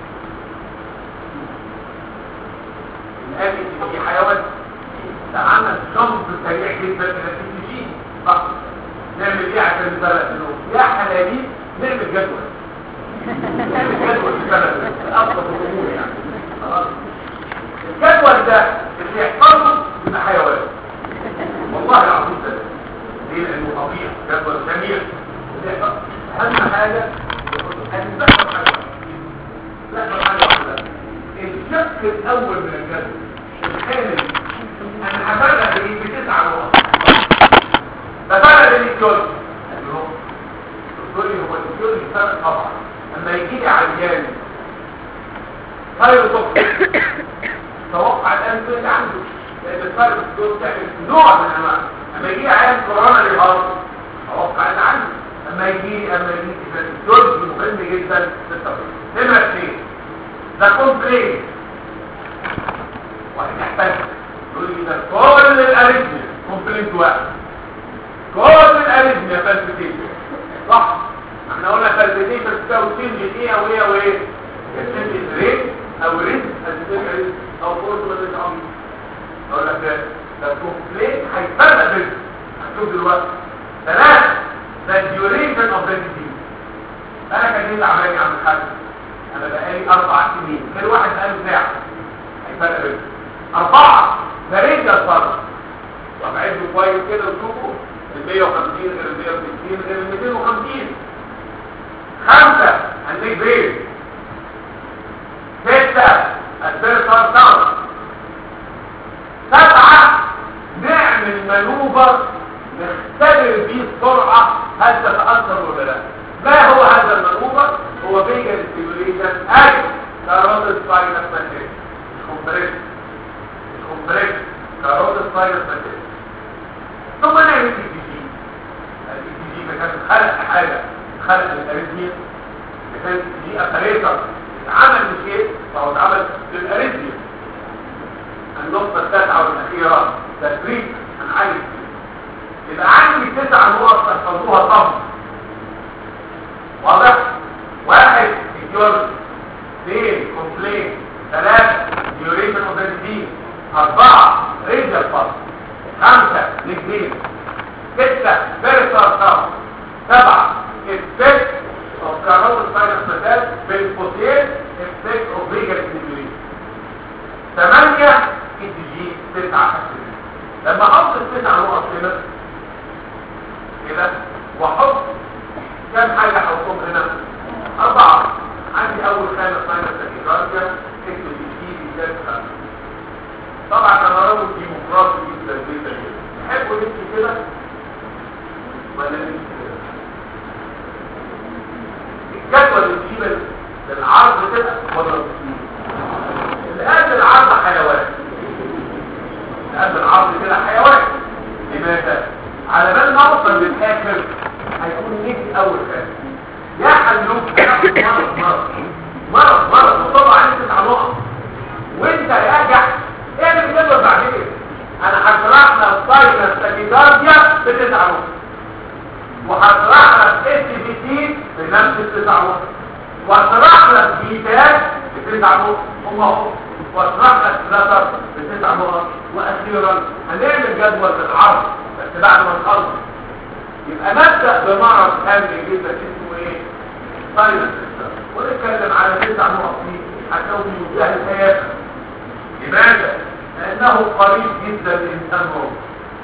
الآن في حيوان عمل جنب سريع جدا من التكنيشين صح نعمل ايه عشان نفرق بينهم يا حلالين نعمل جدول نعمل جدول نفرق بينهم ابسط الامور يعني خلاص الجدول ده اللي يحفظه يبقى حيوان والله العظيم ده ليه لانه طبيعي جدول جميل اللي يحفظه اهم حاجه ان نفهم حاجه نفهم حاجه واحده الشق الاول من الجدول الخامس انا هفرق بين بتسعه نقط بفرق بين الجزء الجزء هو الجزء الفرق طبعا لما يجي لي عيان فايروتوكسيك توقع الان كل عنده لان الفرق في الجزء تعمل نوع من انواع لما يجي عيان كورونا لهارد توقع ان عنده اما يجي اما يجي الجزء مهم جدا في التطبيق نمرة اثنين ده كومبلين واحد يحتاج يقول لي ده كل الاريثميا كومبلين واحد كل الاريثميا فالبيتيشن صح احنا قلنا فالبيتيشن تساوي تنج ايه او ايه او ايه التنج ريت او ريت التنج او فورس ولا عمي اقول لك ده ده كومبلين هيفرق بينهم هتشوف دلوقتي ثلاثة the duration of the disease انا كان ايه العمليه يا عم الحاج انا بقالي اربع سنين غير واحد بقاله ساعه هيفرق بينهم اربعه ده رينجر فرق طب عدوا كويس كده وشوفوا ال 150 غير ال 160 غير ال 250 خمسه هنلاقي بيت ستة البيرسون داون سبعة نعمل مانوفر نختبر بيه السرعة هل تتأثر ولا لا ما هو هذا المانوفر هو فيجن ستيموليشن اي كاروتيد سباينس ماتيريال كومبريشن كومبريشن كاروتيد سباينس ماتيريال ثم نعمل اي تي جي الاي تي جي كان خلق حاجة خلق الاريثميا كان دي ابريتر اتعمل لشيء فهو اتعمل للاريثميا النقطة التاسعة والأخيرة تدريب هنعالج يبقى عندي تسع نقط تحفظوها طبعا واضح؟ واحد ايديولوجي اثنين كومبلين ثلاثة ديوريشن اوف ديزيز أربعة ريجل فاست خمسة نجدين ستة فيرسال طبعا سبعة افكت اوف كاروت ساينس ماتال بالفوسيل افكت اوف ريجل ديوريشن ثمانية اي تي جي تسعة لما احط التسع نقط هنا كده واحط كم حاجة احطهم هنا اربعة عندي اول خانة ساينس تاكيكارديا اكتب دي دي ثالث خانة طبعا انا رجل ديمقراطي جدا جدا جدا تحبوا نمشي كده ولا نمشي كده الجدول اللي تجيب العرض كده ولا التصميم الآن العرض حيوان الآن العرض كده حيوان لماذا؟ على بال ما اوصل للآخر هيكون نجي أول حاجة يا حلوك مرض مرض مرض مرض وطبعا عليك تسع نقط وانت راجع اعمل كده بعدين انا هشرح لك ساينس تاكيكارديا بتسع نقط وهشرح لك اس بي تي بنفس التسع نقط واشرح لك بيتات بتسع نقط هم اهو واشرح لك فلاتر بتسع نقط واخيرا هنعمل جدول العرض بس بعد ما نخلص يبقى نبدا بمرض هام جدا اسمه ايه ساينس ونتكلم على تسع نقط فيه هتكون منتهى الحياه لماذا لانه قريب جدا للانسان روح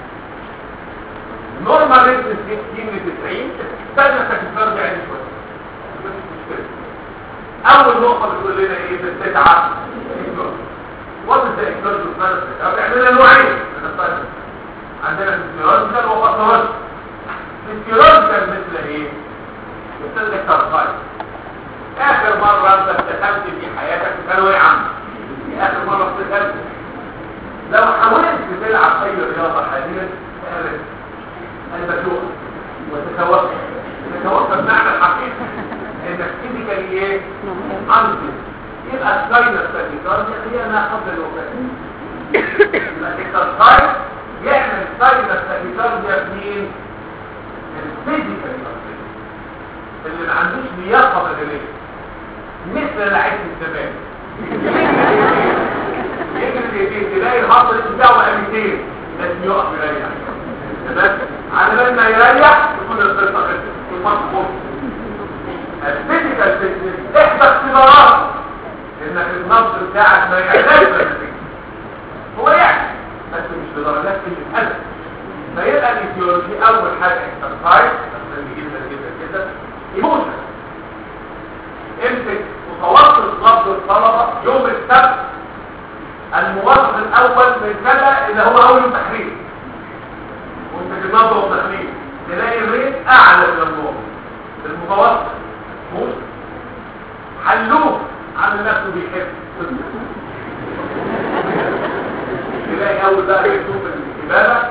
نورمال ريت 60 ل 90 استنى تكبر بعين شويه مفيش مشكله اول نقطه بتقول لنا ايه في التسعه وات از ذا اكتورج اوف مانجمنت عندنا نوعين من الساينس عندنا فيسيولوجيكال وباثولوجيكال فيسيولوجيكال مثل ايه مثل الاكسرسايز اخر مره انت اتخذت في حياتك في ثانوي عام اخر مره اتخذت لو حاولت تلعب اي رياضه حاليا اعرف البشوع وتتوقف تتوقف بمعنى الحقيقي انك فيزيكالي ايه انزل يبقى الساينس تاكيكارديا هي ما قبل الوفاه الاكسرسايز يعمل ساينس تاكيكارديا مين الفيزيكال اللي ما عندوش لياقه بدنيه مثل لعيبه الزمان يجري تلاقي الهارت ريت بتاعه بقى 200 لازم يقف يريح تمام على بال ما يريح يكون القصه خلصت الماتش خلص الفيزيكال فيتنس احدى اختبارات انك النبض بتاعك ما يعلاش بالنتيجه هو يعني بس مش بدرجات كلمه الف فيبقى الفيزيولوجي اول حاجه اكسرسايز بس جدا جدا جدا ايموشن امسك متوسط نبض الطلبه يوم السبت الموظف الاول من كذا اللي هو اول يوم تحرير وانت في النبض والتحرير تلاقي الريت اعلى من النور المتوسط مش حلوه عن نفسه بيحب تلاقي اول بقى يشوف الكبالة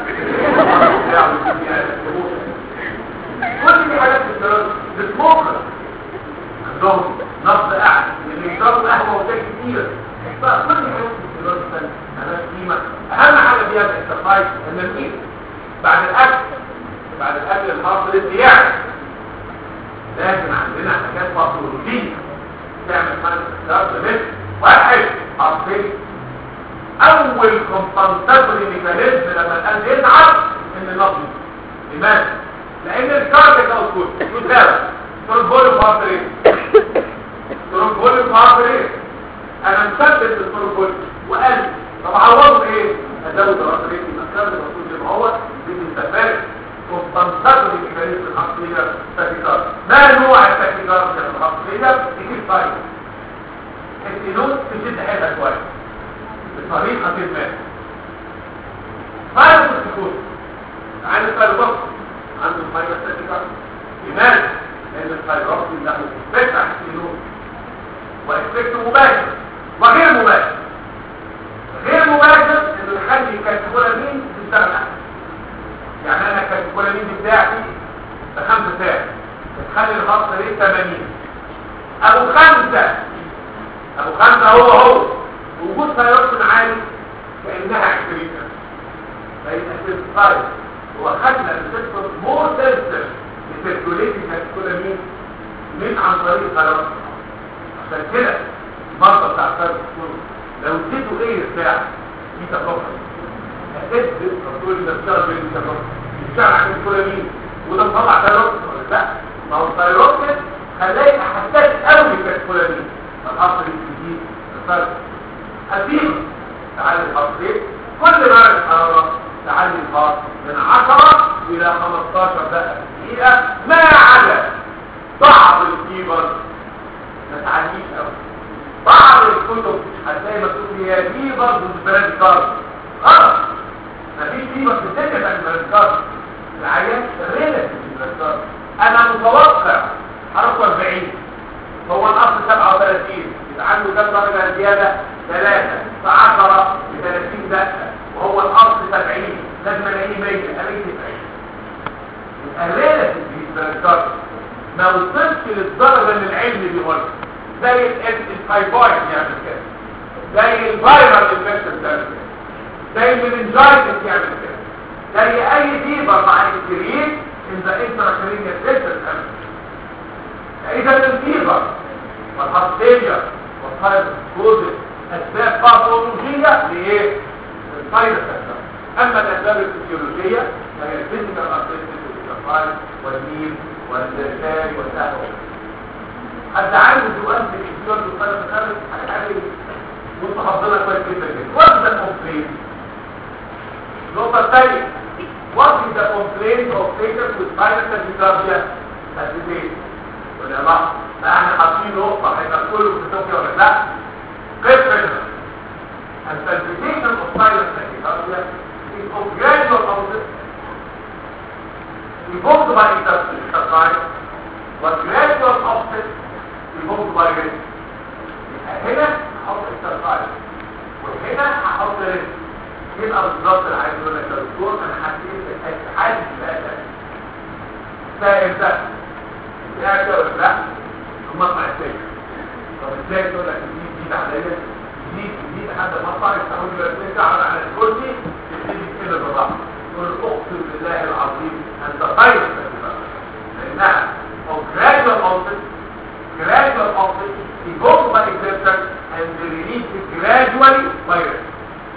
كل دي حاجات في الدراسة بتموقع عندهم نقص اعلى اللي يشربوا قهوة وده كتير فكل دي حاجات في الدراسة انا قيمة اهم حاجة فيها الاكسرسايز ان الايد بعد الاكل بعد الاكل الهارت ريت يعلى لكن عندنا حاجات باثولوجيه تعمل حاله اختيار بمثل واحد حاطين اول كومبنساتوري ميكانيزم لما القلب يتعب ان النبض لماذا؟ لان الكارديك اوتبوت يساوي ستروك فوليوم هارت ريت ستروك فوليوم هارت ريت انا مثبت الستروك فوليوم وقال طب عوضه ايه ازود الهارت ريت يبقى الكارديك اوتبوت زي ما هو بتستفاد وبتنتقل الميكانيزم العقليه تاكيكارد ما نوع التاكيكارد العقليه يجيب فايده السينوس تشد حيلها كويس بطريقه ما فايده السكوت عن الفايروس عنده فايروس تاكيكارد لماذا؟ لان الفايروس له افكت على السينوس وافكت مباشر وغير مباشر غير مباشر انه يخلي الكاتيكولامين تشتغل احسن يعني انا الكاتيكولامين بتاعتي بخمسة ساعة بتخلي الخط ريت 80 ابو خمسة ابو خمسة هو هو وجود فيروس عالي كأنها 20 فيبقى سيرفايد هو خدنا الريسبتور مور سنسر لسيركوليت الكاتيكولامين من عن طريق فيروس عشان كده المرضى بتاع فيروس لو اديته ايه ساعة دي تفكر هتدي الدكتور اللي بيشتغل بين التفكر بيشتغل عن الكولامين وده مطلع فيروس ولا لا ما هو الفيروس خلاه حساس قوي في الكولامين فالحصر الجديد الفرق أسيب تعالي الحصرين كل درجة حرارة تعالي الحصر من 10 إلى 15 دقيقة في دقيقة ما عدا بعض الفيبر ما تعديش قوي بعض الكتب هتلاقي مكتوب هي فيبر بالبراد كارد غلط مفيش فيبر في الدنيا بتاعت البراد كارد العيان ريلاتيف بالبراد كارد انا متوقع حركه 40 هو الاصل 37 يبقى عنده كام درجه زياده 3 في 10 ب 30 دقيقه وهو الاصل 70 لازم الاقيه 100 الاقيه 90 يبقى ريلاتيف بالبراد ما وصلش للدرجه اللي العلم بيقولها زي الفايبويد يعمل كده زي الفايرال انفكشن بتعمل كده زي المننجايتس يعمل كده زي اي فيبر مع الكريم ان ذا انتراكرينيال سيستم اذا الفيبر والهارتيريا والهايبوكوزيس اسباب باثولوجيه لايه؟ للفايروس اما الاسباب الفسيولوجيه فهي الفيزيكال ارتيريال والنيل والدرسال والسهو حد عارف سؤال في الاسبوع القادم الخامس حاجه عليه وانتوا حافظينها كويس جدا جدا وات ذا كومبلين النقطه الثانيه وات ذا كومبلين اوف بيشنت وذ فايروس تاكيكارديا اسيديت ولا لا لا احنا حاطين نقطه هيبقى كله في توكيو ولا لا قسم السلفيتيشن اوف فايروس تاكيكارديا is of gradual onset evoked by interstitial but gradual onset يموت بايرين هنا هحط الترقاية وهنا هحط رزق يبقى بالظبط اللي عايز يقول لك يا دكتور انا حسيت بحاجه بقى ده فاهم ده يا كده لا المطلع الثاني طب ازاي تقول لك دي دي عليا دي دي لحد ما اطلع يستعمل لي الاثنين تقعد على الكرسي تبتدي كده بالراحه تقول اقسم بالله العظيم انت طيب لانها او gradual onset gradual onset evoked by exertion and released gradually by rest.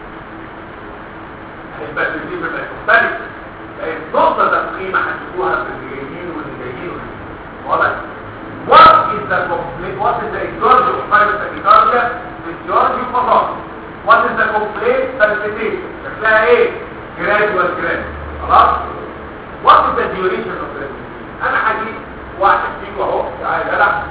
هيبقى التدريب يبقى مختلف لان نقطة تقييمة هتشوفوها في الجايين والجايين واضح؟ What is the complaint? What is the etiology of private tachycardia? The etiology of focus. What is the complaint? Palpitation. شكلها ايه؟ gradual gradual. خلاص؟ What is the duration of the انا هجيب واحد فيكم اهو تعالى يا جدع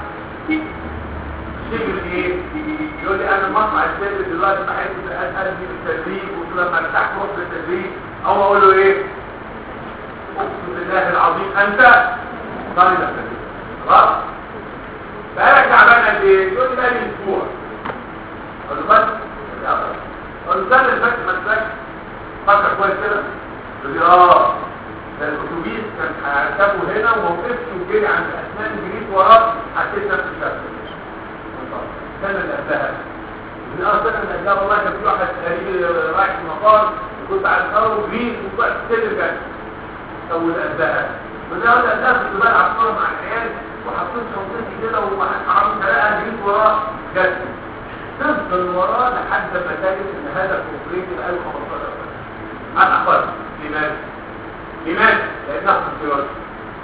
شغل ايه يقول لي انا المصنع الثاني دلوقتي بحس ادي بالتدريب ولما ارتاح روح بالتدريب او اقول له ايه اقسم بالله العظيم انت طالب التدريب خلاص بقالك تعبان قد ايه يقول لي بقالي اسبوع اقول له بس اقول له استنى الفك ما تفكش فكر كويس كده يقول لي اه ده الاتوبيس كان هركبه هنا وما وقفش وجري عند اسنان جريت وراه حسيت نفسي شكل السنة اللي قبلها من اه السنة اللي قبلها والله كان في واحد غريب رايح المطار وكنت على الأرض وجريت وكنت تسلم جد طب واللي قبلها من اه اللي قبلها كنت بلعب كورة مع العيال وحطيت شنطتي كده وحرمت لقاها جريت وراه جد تفضل وراه لحد ما تجد ان هذا الكوبريت بقاله 15 سنة انا اقل لماذا؟ لماذا؟ لانها اختيارات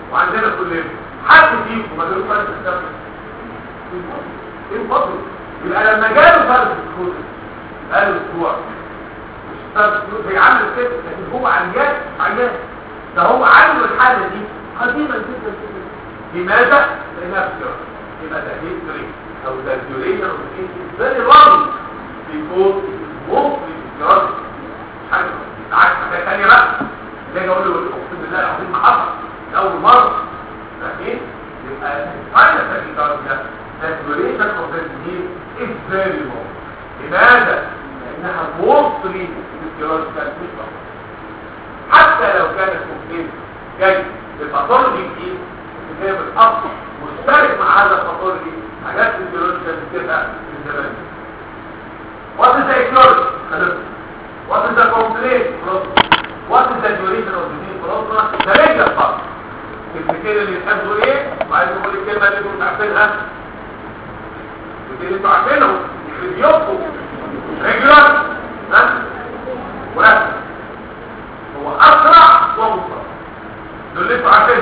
وعندنا كلنا حد فيكم ما جالوش فرد الدم ايه الفضل يبقى لما جاله فرد الكود قالوا اسبوع مش فرد الكود بيعمل كده لكن هو عيان عيان ده هو عنده الحاله دي قديما جدا جدا لماذا؟ لانها بسيارة يبقى ده هيستوري او ده ديوريشن او ده فيري رابي بيكون ممكن بسيارة حاجه عكس حاجه ثانيه بقى زي اقول له اقسم بالله العظيم ما حصل اول مره فاهمين يبقى فاينل تاكيكارديا the duration of the disease is very long لماذا؟ لانها mostly physiological مش حتى لو كانت ممكن جاي بباثولوجي جديد جاي بالاصل مشترك مع هذا الباثولوجي حاجات فيزيولوجيكال بتبقى من زمان What is the etiology? خلصت What is the complaint? خلصت What is the duration of disease? خلصنا ده رجل فقط الكلمتين اللي يحبوا ايه وعايز نقول الكلمه اللي انتوا مش عارفينها اللي انتوا عارفينهم يخرب ريجولار ها ورسم هو اسرع ومبطئ دول اللي انتوا عارفينهم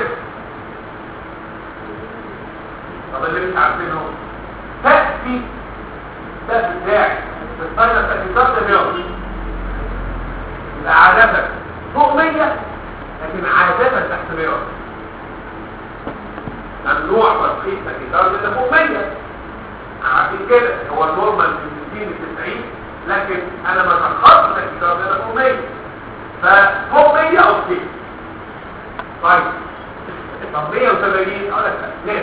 طب اللي مش عارفينهم تأتي ده بتاعي الفاينل تأتيكات ده بيوم يبقى عادة فوق 100 لكن عادة تحت 100 ممنوع تصحيح تأتيكات ده فوق 100 عارفين كده هو النورمال من 60 ل 90 لكن انا ما تخطط تأتيكات ده فوق 100 ففوق 100 اوكي طيب طب 180 اقول لك ليه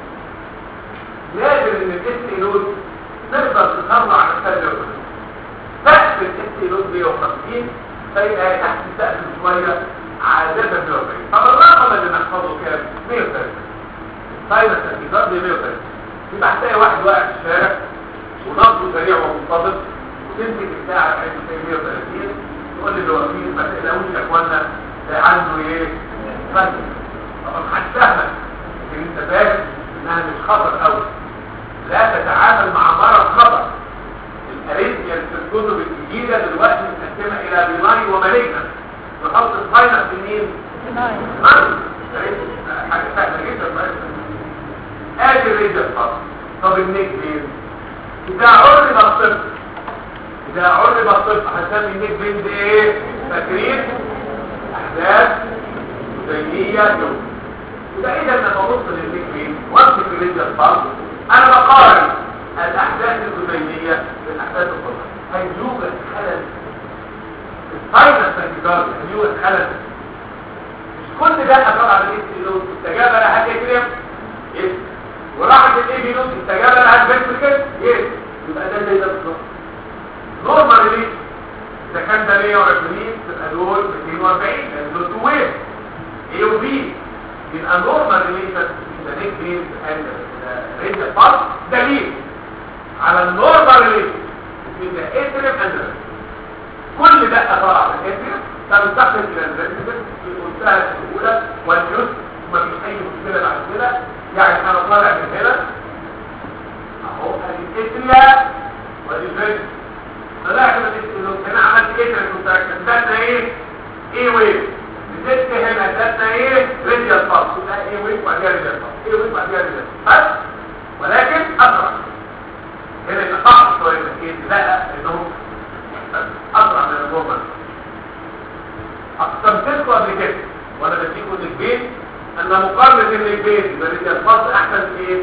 لازم ان الاس ايلود نقدر نطلع على السلة سقف الاس ايلود 150 فيبقى تحت السقف شوية عادة 140 طب الرقم اللي نحفظه كام 130 طيب التركيزات دي 130 يبقى هتلاقي واحد واقع في الشارع ونبضه سريع ومنتظم وتمسك الساعة بحيث 130 تقول لي اللي واقفين ما تقلقوش يا اخوانا ده عنده ايه؟ فن طبعا هتسهل لكن انت فاهم انها مش خطر قوي لا تتعامل مع مرض خطر الاريثميا في الكتب الجديده دلوقتي متقسمه الى بيناي ومالجنا نحط الفاينل في مين؟ حاجه سهله جدا ادي الريجل فقط طب النيك بين اذا عرب الطفل اذا عرب الطفل هنسمي النيك بين دي ايه؟ تكرير احداث زينيه يوم يبقى اذا لما ابص للنيك بين وامسك الريجل فقط انا بقارن الاحداث الزمينيه بالاحداث الخطره هل يوجد خلل الفاينل سنتيجار هل يوجد خلل مش كل ده طبعا الاس لود استجاب لها هتكرم يس وراحت الاي بي لود استجاب لها هتفكر يس يبقى ده زي ده بالظبط نورمال ريليس اذا كان ده 120 تبقى دول 240 لان دول تو ويف اي وبي يبقى نورمال ريليشن ذا نيك بين اند رينج الفرق دليل على النورمال ريليشن بين الاتريم اند كل دقه طالعه من الاتريم تنتقل الى الرينج في منتهى السهوله واليسر ومفيش اي مشكله بعد كده يعني انا طالع من هنا اهو ادي الاتريا وادي الرينج طلعت من الاتريم هنا عملت اتريم كونتراكشن ده ايه؟ ايه ويف نزلت هنا ادتنا ايه ريديال فالس يبقى ايه ويف وبعديها ريديال فالس ايه ويف وبعديها ريديال بس ولكن اسرع هنا يبقى صعب شويه ايه تلاقى انهم اسرع من النورمال اقسمت لكم قبل كده وانا بديكم البيت ان مقارنه البيت بريديال فالس احسن في ايه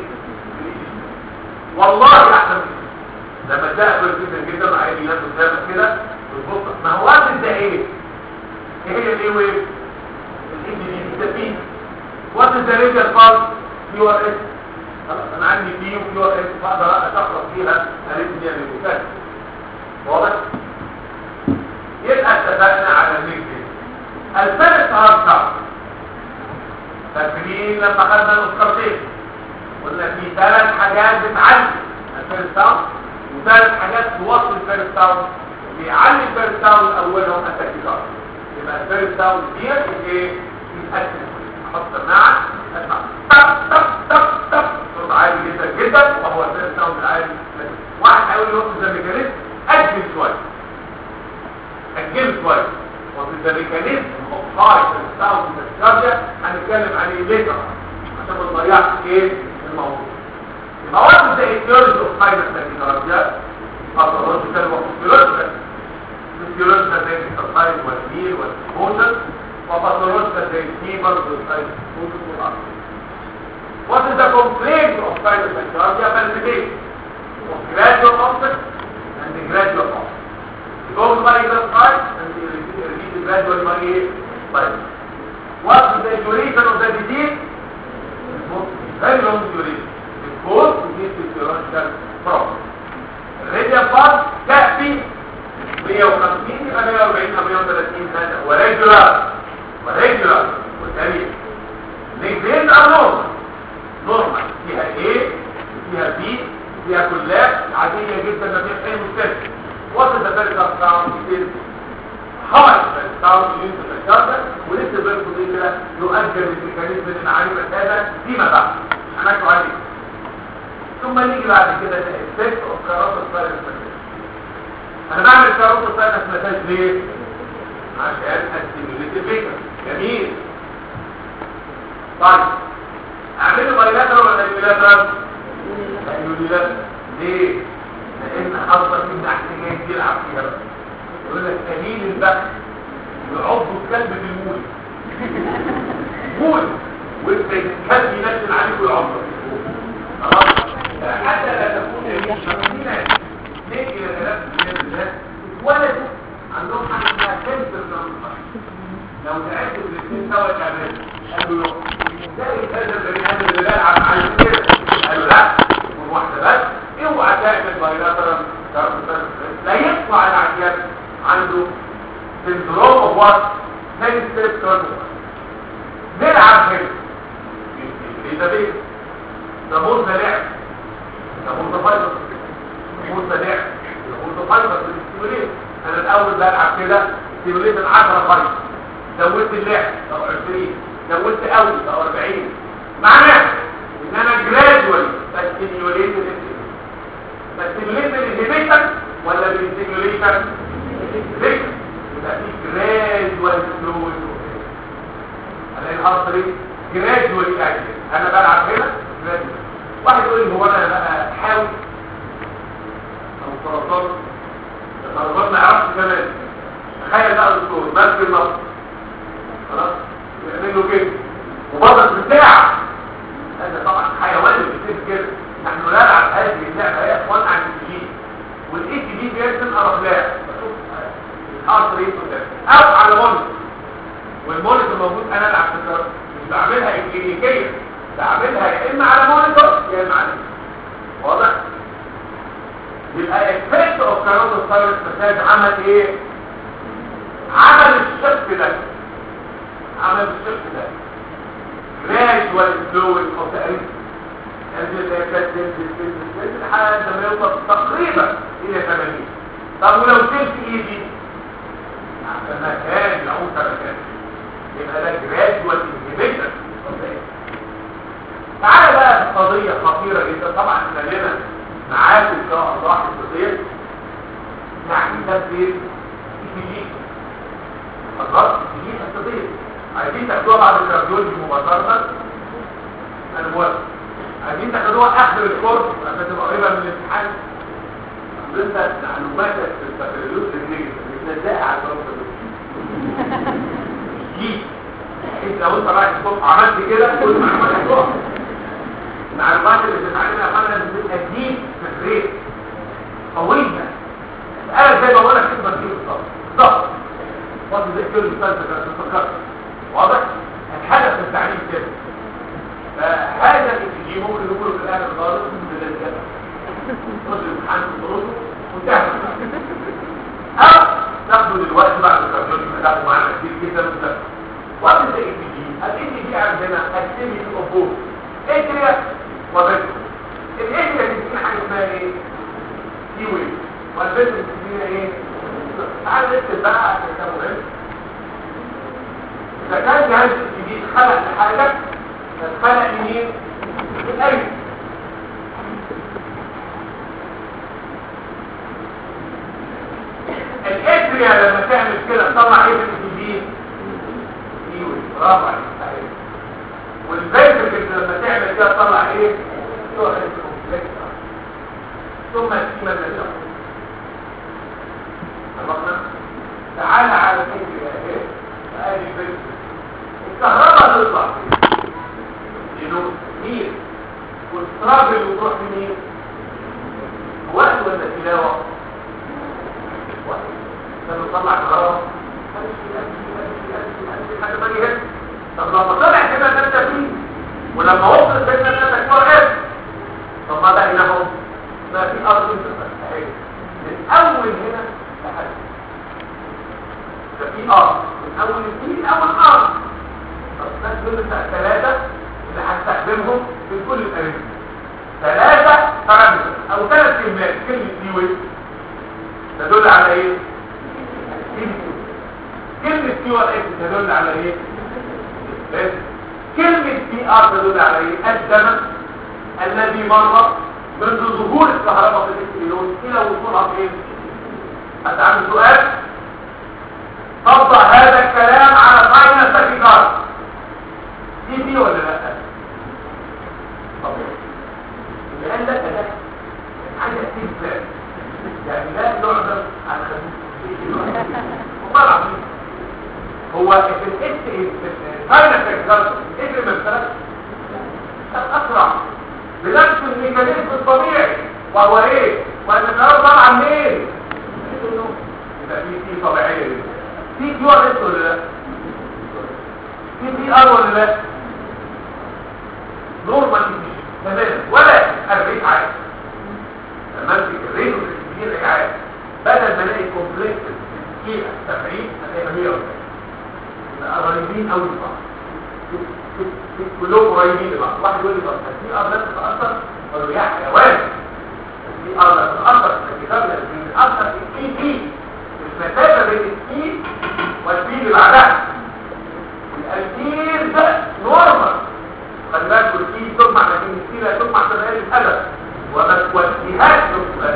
والله احسن في لما تلاقي كويس جدا جدا مع اي ناس قدامك كده وتبص ما هو وزن ده ايه ايه هي الايه ويف الانجليزي وات از ذا ريجل فالس كيو ار اس خلاص انا عندي بي وكيو ار اس بقدر اشخص فيها اريثميا للمكان واضح يبقى اتفقنا على اللينك الفرق هارد فاكرين لما خدنا الاوسكارتين قلنا في ثلاث حاجات بتعلي الفيرست داون وثلاث حاجات توصل الفيرست داون بيعلي الفيرست داون اولهم التكيكات يبقى الفيرست داون دي ايه يتقسم احط سماعه اسمع طب طب طب طب صوت عالي جدا جدا وهو الفيرست داون العالي واحد هيقول لي وقت ذا ميكانيزم اجل شويه اجل شويه وقت ذا ميكانيزم اوف هاي فيرست داون في الكارديا هنتكلم هنتكلم عليه ليتر عشان ما نضيعش ايه الموضوع يبقى وقت زي الثيوري اوف فاينل تكنولوجيا باثولوجيكال وفيزيولوجيكال فيزيولوجيكال زي السايد والميل والموشن وباثولوجيكال زي الفيبر والسايد والموشن What is the complaint of sinus tachycardia? Palpitation of gradual onset and the gradual onset. It goes by the side and it repeats gradually by by. What is the duration of the disease? Very long duration. It goes to this physiological problem. الراديال بارت تأتي 150 إلى 140 أو 130 سنة وريجولار وريجولار والتاريخ الاثنين are normal نورمال فيها ايه فيها بي فيها كلاب عادية جدا ما فيهاش اي مشكلة وصل ذلك الطعام كتير خمس الطعام اللي انت فكرت ولسه بيركو دي كده يؤجل الميكانيزم اللي معرفة هذا فيما بعد هناكو عليه ثم نيجي بعد كده الافكت اوف كاروت السايلنس انا بعمل كاروت السايلنس مساج ليه؟ عشان استيميوليت الفكر جميل طيب اعمله بايلاترال ولا يونيلاترال يونيلاترال ليه لان حضرتك ابن احتياج يلعب فيها بقى يقول لك قليل البخت يعض الكلب في المول مول وانت الكلب ينزل عليك ويعضك خلاص حتى لا تكون المشكلة نيجي لثلاث من الناس اتولدوا عندهم حاجه اسمها كنسر لو تعبت الاثنين سوا تعملوا قالوا له زي هذا البني ادم اللي بيلعب على كده قالوا لا من واحده بس اوعى تعمل بايلاترال لا يطلع العيان عنده سندروم اوف وات سنسيتيف تيرنوفر نلعب هنا ايه ده بيه ده موز ده لعب ده موز ده فايبر موز ده لعب ده موز ده فايبر بتستيموليت انا الاول بلعب كده ستيموليت ال 10 فايبر زودت اللعب بقوا 20 زودت قوي بقوا 40 معناه ان انا جرادوالي بستيموليت بستيموليت الانهبيشن ولا بالستيموليشن الانهبيشن يبقى في جرادوال فلو الاقي الارتري جرادوالي اكتف انا بلعب هنا جرادوالي واحد يقول لي هو انا بقى حاول او سرطان السرطان ما يعرفش كمان تخيل بقى الدكتور ماسك النص خلاص يعمل له كده وبرضه بتاع هذا طبعا حيوان بيصير كده نحن نلعب هذه اللعبه هي اخوان عن الجين والاي تي دي بيرسم ارقام الارض ريت او على مونيتور والمونيتور موجود انا العب في الدرس مش بعملها اكلينيكيه بعملها يا اما على مونيتور يا اما على واضح يبقى افكت اوف كاروتو سايرس مساج عمل ايه عمل الشق ده عمل الشق ده gradual flowing of the earth ينزل يكاد ينزل ينزل ينزل لحد ما يوصل تقريبا الى 80 طب ولو شلت ايدي عشان ما كان العود مكان يبقى ده gradual inhibition of the earth تعالى بقى في قضية خطيرة جدا طبعا احنا لنا معاك ان شاء الله حفظية يعني تبديل اي خلاص دي حفظية عايزين تاخدوها بعد الكارديولوجي مباشرة انا موافق عايزين تاخدوها اخر الكورس عشان تبقى قريبة من الامتحان انت معلوماتك في البكالوريوس النيجاتيف متلزقة على الدراسة دي انت لو انت رايح الصبح عملت كده كل معلوماتك تقع المعلومات اللي بتتعلمها فعلا بتبقى دي في الريت قوية انا زي ما بقول لك كده بتجيب بالظبط بالظبط وقت زي كده المثال ده فكرت واضح الهدف من التعليم كده فهذا الاتجاه ممكن نقوله في الاخر خالص من الجنة نص الامتحان في الدروس وانتهى او ناخده دلوقتي بعد الكارديولوجي هناخده معانا كتير جدا وده وقت زي الاتجاه الاتجاه عندنا اكتيفيتي اوف بوث اتريا وبيتر الاتريا بتدينا حاجه اسمها ايه دي ويف والبيتر بتدينا ايه تعال نكتب بقى عشان ده مهم اذا كان جهاز الجديد خلق لحاجه فخلق منين الايد الاتريا لما تعمل كده تطلع ايه في الجديد دي ويف برافو عليك كده طلع ايه هو الكومبلكس ثم السيما النجاح عرفنا تعالى على فكرة ايه ادي فكرة الكهرباء تطلع ينور مين والتراب اللي بتروح منين وقت ولا تلاوة وقت لما تطلع كهرباء امشي امشي امشي امشي امشي لحد ما اجي هنا طب لما طلع كده ده فيه ولما وصل سيدنا ده تكبر ايه طب ما ده هنا اهو ما في ارض اهي من اول هنا لحد ده في ارض من اول الدين اول ارض طب الناس دول بتاع ثلاثه اللي هستخدمهم في كل الاماكن ثلاثه بارامتر او ثلاث كلمات كلمه دي ويت تدل على ايه كلمه كيو ار اكس تدل على ايه بس كلمة بي ار تدل على ايه؟ الزمن الذي مر منذ ظهور الكهرباء في الالكترون الى وصولها فين؟ حتى عنده سؤال طبق هذا الكلام على فاينل تاكيكارد دي دي ولا لا؟ طبعا لان ده ده عايز اكتب بلان يعني لا يعذر على خفيف والله العظيم هو في الاس فاينل تاكيكارد ايه مثلا اسرع بنفس الميكانيزم الطبيعي وهو ايه وان القرار طالع منين يبقى في في طبيعيه دي في كيو ار اس ولا لا في بي ار ولا لا نورمال تمام ولا 40 عادي لما امسك الريتو الكبير ايه عادي بدل ما الاقي كومبلكس دقيقه 70 هتلاقيها 140 يبقى قريبين قوي لبعض كلهم قريبين لبعض واحد يقول لي طب في ارض لا تتاثر اقول له يا حيوان في ارض لا تتاثر الكتاب اللي بيتاثر في اي بي المسافه بين السي والبي اللي بعدها الالبير ده نورمال خلي بالك السي تجمع لكن السي لا تجمع تغير الادب وما توجهات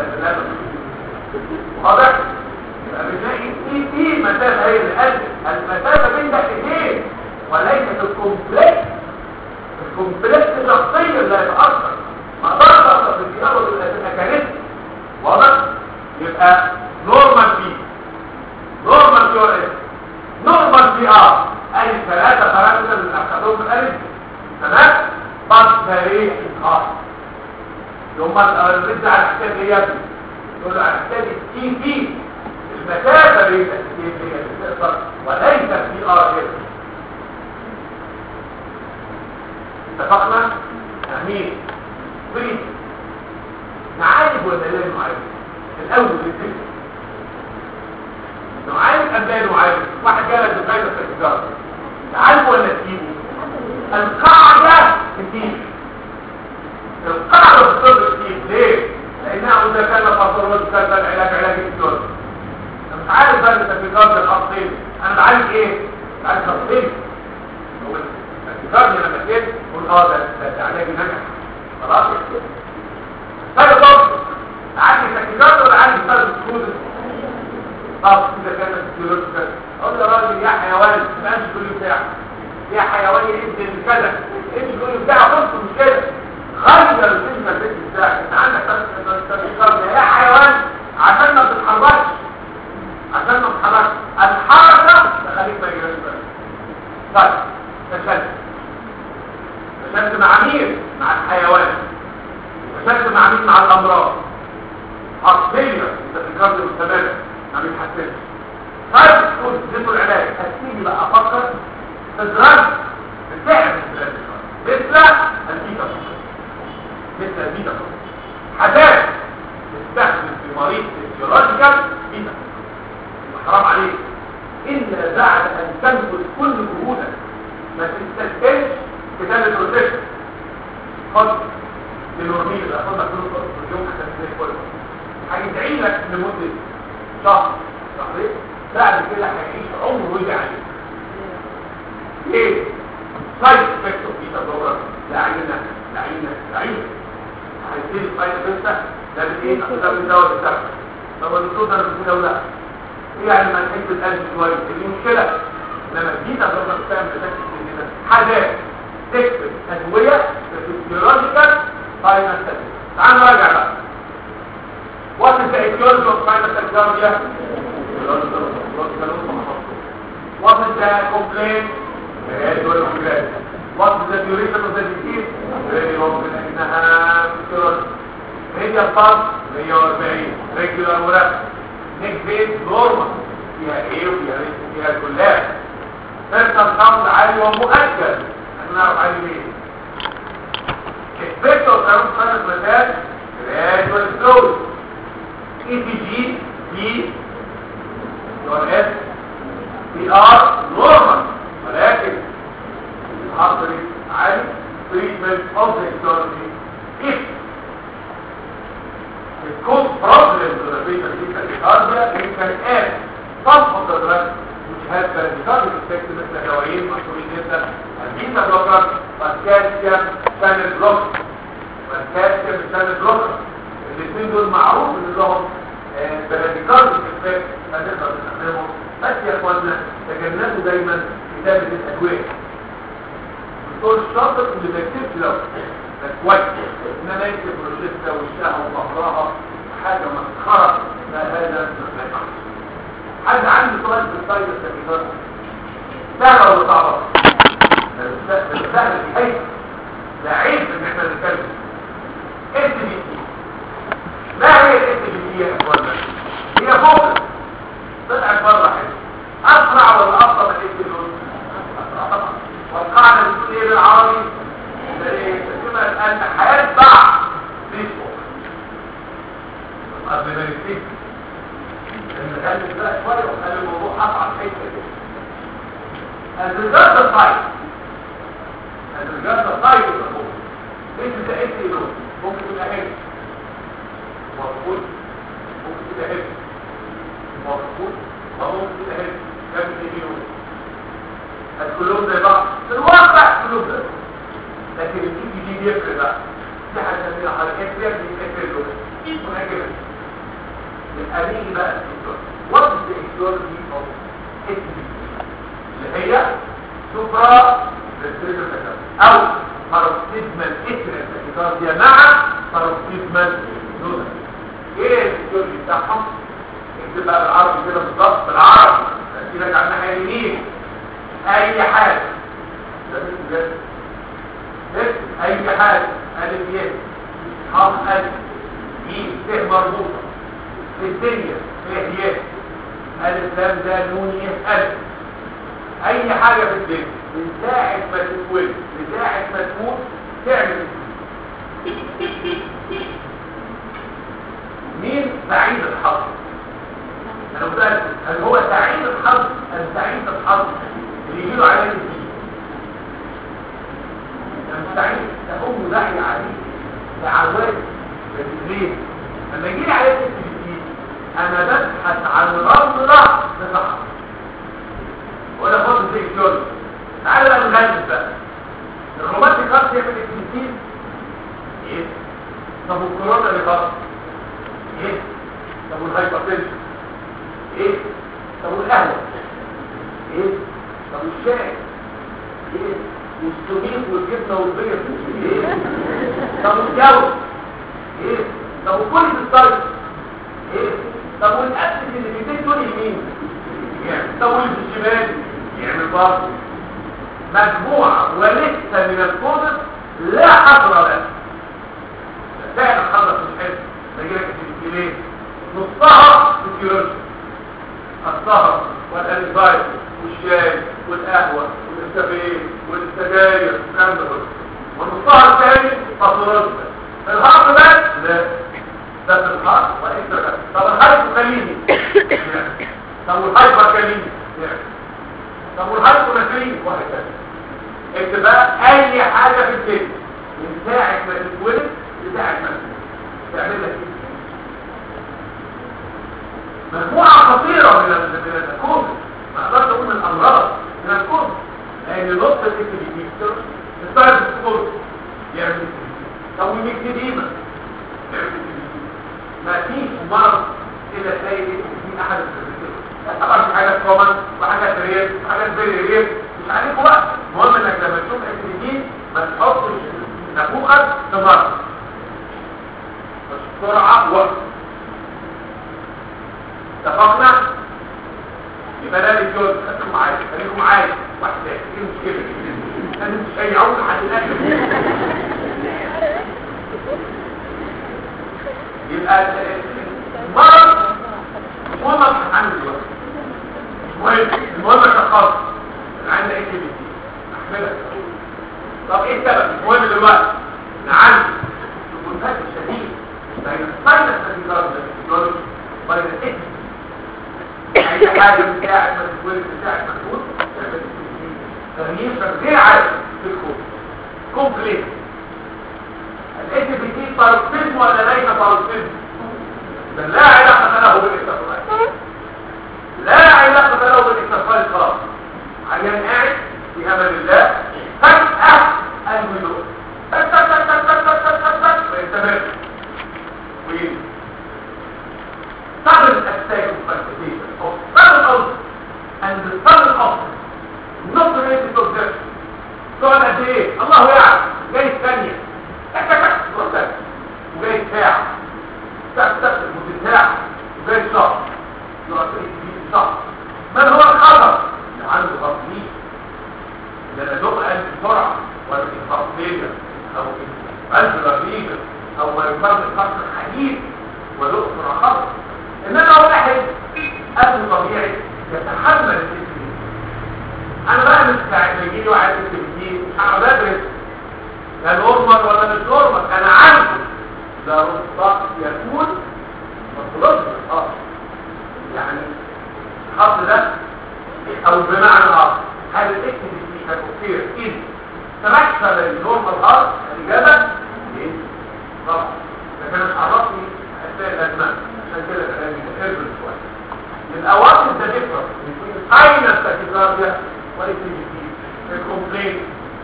واضح يبقى بنلاقي السي بي مسافه هي القلب المسافه بين دقيقتين وليست الكومبلكس الكومبلكس شخصيا لا يتأثر ما اقدرش اثر في الديار والميكانيزم واضح يبقى نورمال بي نورمال بي ار اس نورمال بي ار اي ثلاثه بارامتر اللي اخذوهم الالف تمام بس تاريخ خاص يوم الرد على الحساب ايه يا ابني يقول له على حساب التي بي المسافه بين التي بي اللي تقدر وليس بي ار اس اتفقنا امين بريد نعالج ولا لا نعالج الاول بالذكر نعالج ام لا نعالج واحد جالك بفايدة في التجارة تعالج ولا تسيبه القاعدة تسيب القاعدة في الطب تسيب ليه؟ لانها اذا كان فاصلات كان العلاج علاج الدكتور انا مش عارف بقى التجارة الخطين انا بعالج ايه؟ بعالج خطين الفرد لما جيت قول اه ده ده علاجي نجح خلاص طيب طب عندي تكتيكات ولا عندي فرد سكوت طب كده كانت الفيولوجيا اقول يا راجل يا حيوان ما انت تقول لي بتاع يا حيوان ابن كذا انت تقول لي بتاع بص مش كده غير الفيلم البيت بتاعك انت عندك تكتيكات يا حيوان عشان ما تتحركش عشان ما تتحركش الحركه تخليك ما يجراش طيب تشدد تشدد مع مين؟ مع الحيوان تشدد مع مين؟ مع الأمراض أصلية إذا تكرر مستمرة ما بيتحسنش طيب تقول اديته العلاج هتيجي بقى أفكر تدرج بالفعل مثل البيتا مثل البيتا حاجات تستخدم في مريض فيزيولوجيكال بيتا حرام عليك إلا بعد أن تنفذ كل جهودك ما تستسهلش كتابة روتيشن خد للورمين اللي أخذنا كله في اليوم حتى تلاقي كله هيدعي لك لمدة شهر شهرين بعد كده هيعيش عمره ويجي عليه ليه؟ سايد افكت اوف بيتا بروجرام لا عينة لا عينة لا عينة هيبتدي السايد افكت ده بالايه؟ ده بالدواء بتاعك طب الدكتور ده بيقول لا يعني ما نحب القلب شويه دي مشكله لما البيتا بروجرام بتعمل مشاكل كده حاجات تكتب ادويه physiological sinus tachycardia تعالوا نراجع بقى what is the etiology of sinus tachycardia what is the complaint gradual progression what is the duration of the disease very long لانها physiological هي الفاز 140 ريجولار ورابد نيك فيز نورمال فيها ايه وفيها ريسك فيها كلها سيرتال ساوند عالي ومؤكد احنا نعرف عالي ليه الفكتور ساوند ساينس ماتاج جرادوال سلوز اي تي جي بي يور اس بي ار نورمال ولكن الهارت ريت عالي treatment of the etiology if it cause problems to the patient with tachycardia it can add some of the drugs which have bradycardic effect مثل الهوايين مشهورين جدا البيتا بلوكر والكالسيوم شانل بلوكر والكالسيوم شانل بلوكر الاثنين دول معروف ان لهم bradycardic effect هنقدر نستخدمهم بس يا اخوانا تجنبوا دايما كتابة الادوية الدكتور الشاطر اللي ما يكتبش لو ده كويس انما يكتب روشتة وشها وظهرها حاجة مسخرة لا هذا ما ينفعش حد عنده سؤال في السايد التكيفات سهلة ولا صعبة؟ سهلة الحقيقة ده عيب ان احنا نتكلم اس بي سي ما هي الاس بي سي يا اخوانا؟ هي فوق طلعت بره حلو اسرع ولا ابطا من الاس بي اسرع طبعا والقاعدة بتقول ايه بالعربي؟ تسمى ان هيتبع فيسبوك قبل ما نبتدي نخلي بقى شويه ونخلي الموضوع اصعب حته كده الريجارد الطيب الريجارد الطيب المفروض ليس ده ايه له ممكن تبقى هنا مفروض ممكن تبقى هنا مفروض وممكن تبقى هنا جنب اليمين كلهم زي بعض في الواقع كلهم زي بعض لكن الجي دي بيفرق بقى في حاجه اسمها حركات فيها بيفرق له ونجمه يبقى نيجي بقى الدكتور وات از ذا ايديولوجي اوف اللي هي سوبرا ريستريكتور او باروكسيزمال اتريال تاكيكارديا مع باروكسيزمال نوزا ايه الايديولوجي بتاعهم اكتب بقى بالعربي كده بالظبط بالعربي تركيبك على الناحيه اليمين اي حاجه ده مش بجد اي حاجه الف ي حرف الف ميم ت مربوطه في الدنيا ف ي الف لام ده نون ي الف اي حاجه في الدنيا من ساعه ما تتولد لساعه ما تموت تعمل مين سعيد الحظ انا متاكد هل هو سعيد الحظ ام سعيد الحظ اللي يجيله عليه الدين مستعين تقوم داعي عليه بعواد ليه لما يجي لي عليه الدين انا ببحث عن رملة لصحة ولا فاضل زي الجول تعالى بقى نغلب بقى الروماتيك خاص يعمل التنسيق ايه طب والكورونا اللي خاص ايه طب والهايبرتنشن ايه طب والقهوه ايه طب الشاي ايه والسميد والجبنه والبيض ايه طب والجو ايه طب وكل الستايل ايه طب والاكل اللي في البيت دول يمين يعني طب واللي في الشمال يعمل برضه مجموعه ولسه من الكودس لا حصر لها فعلا خلص مش حلو نجي لك في ليه نصها في الكيولوجيا السهر والانزايم والشاي والقهوة والكافيه والسجاير والكلام ده كله والنصها الثاني باثولوجيا الهارت بس لا ده في الهارت والاكسترا طب الهايبو كاليني طب والهايبر كاليني طب والهايبو ناتريني وهكذا انت بقى اي حاجه في الدنيا من ساعه ما تتولد لساعه ما تموت تعمل لك ايه مجموعه خطيره من من الكون ما اقدرش اقول من الامراض من الكون لان نقطه الكتريكتر السايد سكور يعمل طب والمكتديمه يعمل ما فيش مرض الا تلاقي في احد الكتريكتر طبعا في حاجات كومن وحاجات رير وحاجات فيري رير مش عليكم بقى المهم انك لما تشوف الكتريكتر ما تحطش نقول مرة بس بسرعة وقت اتفقنا يبقى ده الجزء خليكم معايا خليكم معايا واحد ايه المشكلة لازم تشيعون لحد الاخر يبقى المرض مش مهم ابحث عنه دلوقتي مهم المهم اشخصه عندنا ايه بي تي احملك طب ايه السبب المهم دلوقتي نعالج الكونتاكت الشديد بين الساينس التكنولوجي التكنولوجي وبين الاكس اي حاجه بتاعت ما تتولد بتاعت محدود تعمل تغيير غير عادي في الكون كومبليت الاس بي تي باركتيزم ولا ليس باركتيزم لا علاقه له بالاكسفايل لا علاقه له بالاكسفايل خلاص عيان قاعد في امل الله فجاه الهدوء تك تك تك تك تك تك تك تك ويستمر ويجي sudden attack of palpitation of sudden ulcer and the sudden ulcer not related to death تقعد قد ايه الله يعلم جاي ثانيه تك تك تك تروح تك وجاي ساعه تك تك لمده ساعه وجاي شهر يقعد في شهر من هو الخطر اللي عنده تطبيق ده انا دق قلب بسرعه ولا في تطبيق او قلب رهيبه او ما يقارن الفصل الحديد ودق بسرعه خطر انما واحد قلب طبيعي يتحمل التكليف انا بقى مش ساعه يجي لي واحد التكليف مش هقعد ادرس لا نورمال ولا مش نورمال انا عارفه ده ربط يكون مطلوب اه يعني الخط ده او بمعنى اخر هل الاكتيفيتي كالكثير اذ تمثل النورمال هارت الاجابه ايه طبعا لكن انا عرفني اسباب الازمان عشان كده كلامي مقرب شويه من اواصل ده ديفرنس بين اين التاكيكارديا والاكتيفيتي الكومبلين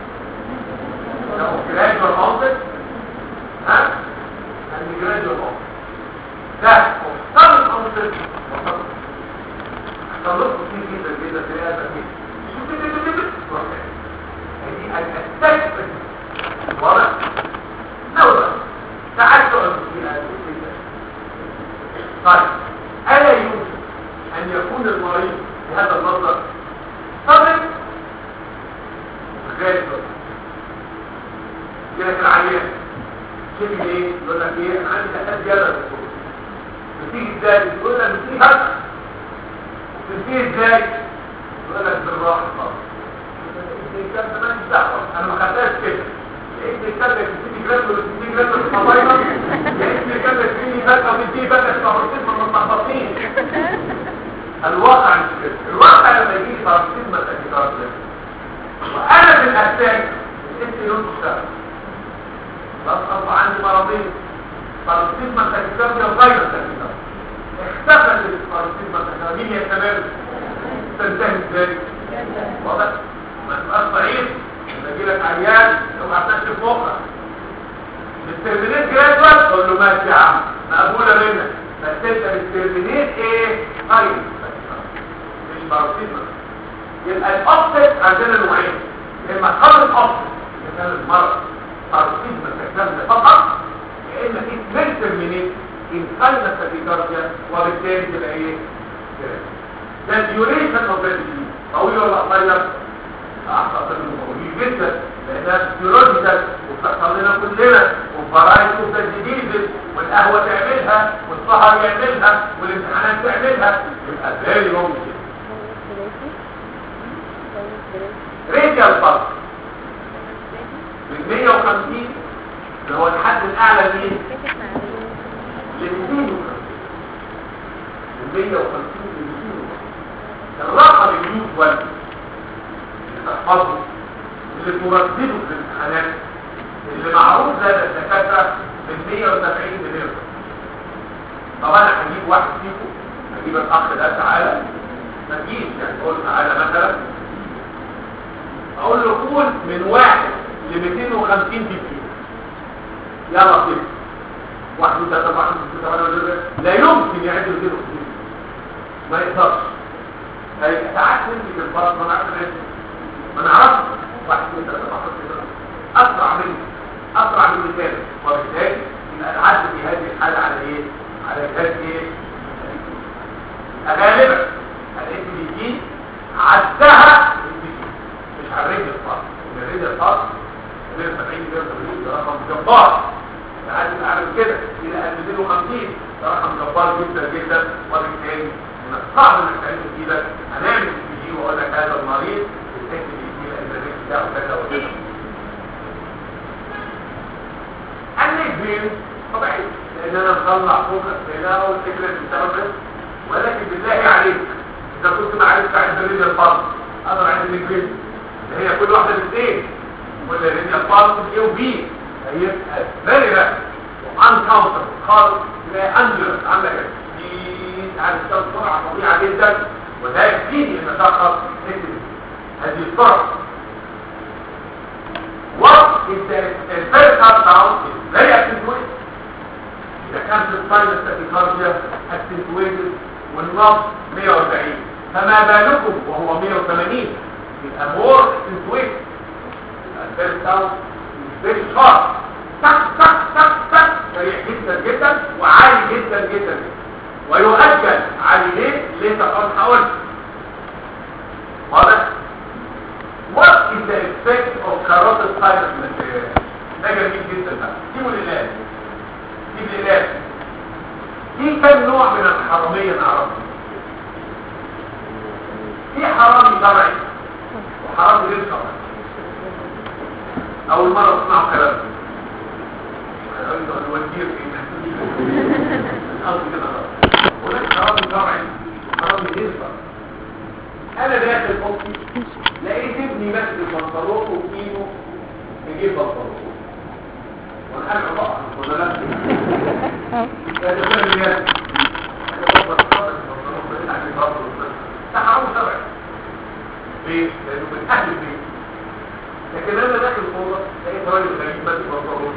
لو gradual onset ها and gradual onset ده مختلف onset مختلف طلبت كتير جدا جدا في هذا هذه الأساس واضح؟ نوضح تعال تقعد في هذا طيب ألا يمكن أن يكون المريض بهذا المنظر صدق غير صدق جالك العيان شكل ايه؟ يقول لك ايه؟ انا عندي تحدي زياده في الصوت بتيجي ازاي؟ يقول لك بتيجي هكذا بتيجي ازاي؟ يقول لك بالراحه خالص الكلام ده ماليش دعوه انا ما خدتهاش كده لقيت الكلام ده 60 جرام ولا 60 جرام في الفضايله لقيت الكلام ده 20 فجاه وبتدي فجاه في تفاصيل ما متلخبطين الواقع مش كده الواقع لما يجي لي تفاصيل ما تكترش وانا في الاساس انت لون مشترك بس اصبح عندي مرضين باراسيزما تاكيكارديا وغير التاكيكارديا اختفت الباراسيزما تاكيكارديا مين يا شباب تنتهي ازاي واضح ما تبقاش ضعيف لما يجي لك عيان لو هتنشف مخك الترمينيت جرادوال تقول له ماشي يا عم مقبوله منك بس انت الترمينيت ايه طيب مش باراسيزما يبقى الاوفست عندنا نوعين اما قبل الاوفست كان المرض باراسيزما تكلم فقط يا اما في من ترمينيت ان قلت التاكيكارديا وبالتالي تبقى ايه ده الديوريشن اوف ذا طويل ولا قصير اعتقد انه طويل جدا لانها فيزيولوجيكال وبتحصل لنا كلنا وفرايتي وتجديد والقهوه تعملها والسهر يعملها والامتحانات تعملها يبقى فيري ممكن ريديال بلس من 150 اللي هو الحد الاعلى ليه ل 250 من 150 ل 250 الرقم اليوزوال تحفظه اللي تردده في الامتحانات اللي معروف لدى الدكاتره من 170 ل 100 طبعا انا هجيب واحد فيكم هجيب الاخ ده تعالى ما تجيش يعني اقول تعالى مثلا اقول له قول من واحد ل 250 دي بي يلا كده واحد ثلاثة واحد ستة لا يمكن يعد 250 ما يقدرش ساعات نمسك الفرق ما نعرفش نعد ما نعرفش واحد اثنين ثلاثة أربعة خمسة ستة اسرع مني اسرع من المثال وبالتالي يبقى العد في هذه الحاله على ايه على جهاز ايه غالبا الاس بي جي عدها الاس بي جي مش على الرجل الخاص الرجل الخاص 170 180 ده رقم جبار عايز اعمل كده الى 250 ده رقم جبار جدا جدا وبالتالي من الصعب انك تعمل كده هنعمل البي جي واقول لك هذا المريض التكت بي جي لان الريسك بتاعه كذا وكذا النجمين طبيعي لان انا مطلع فوق هنا والفكره بتاعه بس ولكن بالله عليك اذا كنت ما عرفتش عند الريجل الفرد اقدر عند النجمين اللي هي كل واحده باثنين كل الريجل الفرد ايه وبي هيبقى فيري رابid وانكاونتر خالص زي انجلس عامله كده دي عايز تشتغل بسرعه طبيعه جدا وده يكفيني ان اشخص هذه السرعه What is the, the first sound is very accentuated. إذا كانت الساينس تاكيكارديا accentuated والنبض 140 فما بالكم وهو 180 يبقى more accentuated. The first sound is very sharp. تك تك تك تك سريع جدا جدا وعالي جدا جدا ويؤجل عالي ليه؟ ليه تقول حاولت واضح؟ What is the effect of carotid sinus material? ده جميل جدا بقى سيبوا لله سيب لله في كم نوع من الحرامية نعرفه في حرامي شرعي وحرامي غير شرعي أول مرة اسمعوا كلام الوزير قصدي كده هناك حرامي شرعي وحرامي غير شرعي انا داخل اوضتي لقيت ابني ماسك البنطلون وكيلو يجيب بنطلون وانا قاعد بقى ولا لا ده ده فاهم يا ده حرام شرعي ليه؟ لانه من اهل البيت لكن انا داخل الاوضه لقيت راجل غريب ماسك بنطلون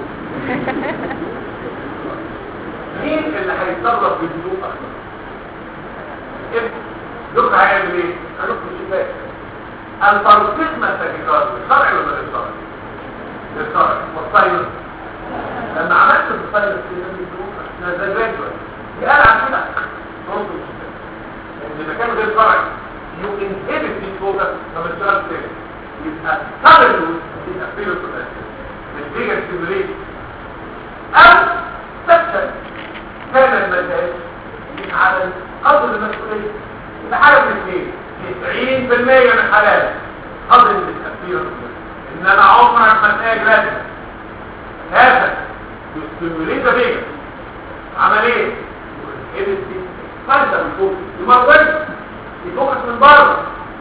مين اللي هيتصرف بهدوء اكتر؟ ابني دكتور هيعمل ايه؟ هنقف الشباك البارتيزما التاكيكارد شرعي ولا غير شرعي؟ غير شرعي والسايلنس لما عملت السايلنس كده ده جرادوال قال عن كده نقف الشباك لان المكان غير شرعي يو انهبت في فوكس فما اشتغلش تاني يبقى سبب يبقى فيه نتيجه ستيموليشن او سكشن كان المزاج من عدم قدر المسؤوليه بحاجة من اثنين 90% من الحالات قدر التأثير انما عمرك ما تلاقي جرادة هذا يستموليت بيك عمل ايه؟ يقلب دي فانت من فوق يمرضي يفوقك من بره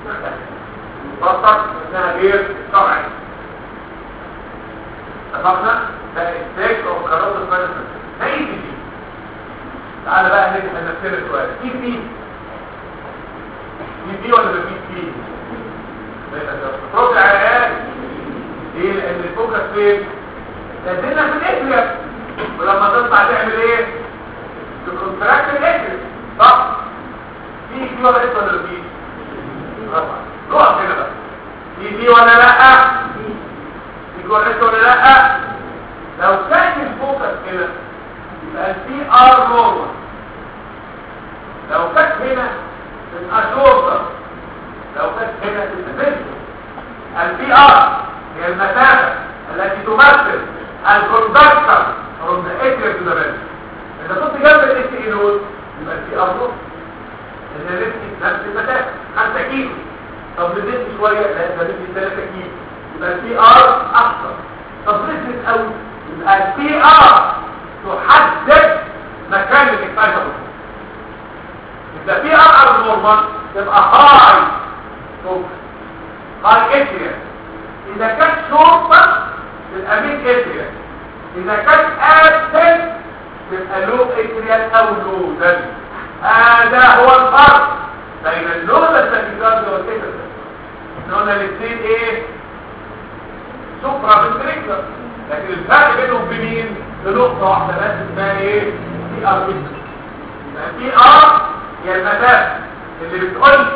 يبطل انها غير شرعي اتفقنا؟ ده استيك او قرارات الفانسة ده ايه دي؟ تعالى بقى نجد نفسنا سؤال ايه دي؟ في دي ولا مفيش دي رد العيال ليه لان الفوكس فين نزلنا في الاتريا ولما تطلع تعمل ايه تكونتراكت الاتريا صح في دي ولا ايه ولا مفيش نقف كده بقى في دي ولا لا في ولا ايه ولا لا لو كان الفوكس كده يبقى البي ار نورمال لو كانت هنا الاشورة لو كانت هنا تتفل البي ار هي المسافة التي تمثل الكوندكتر from the area to the belt اذا كنت جنب الاس اي نود يبقى البي ار نود اللي نفسي نفس المسافة 5 كيلو طب نزلت شوية لا ده نفسي 3 كيلو يبقى البي ار اكثر طب نزلت قوي يبقى البي ار تحدد مكان الاكسايتر إذا في أقل نورمال تبقى هاي فوكس هاي اتريا إذا كانت شوربة تبقى ميد اتريا إذا كانت أبسل تبقى لو اتريا أو لو دم هذا هو الفرق بين اللغة التكيكارد والكتر قلنا الاثنين ايه سوبرا فنتريكلر لكن الفرق بينهم بمين بنقطة واحدة بس اسمها ايه دي ار دي ار هي المسافة اللي بتقول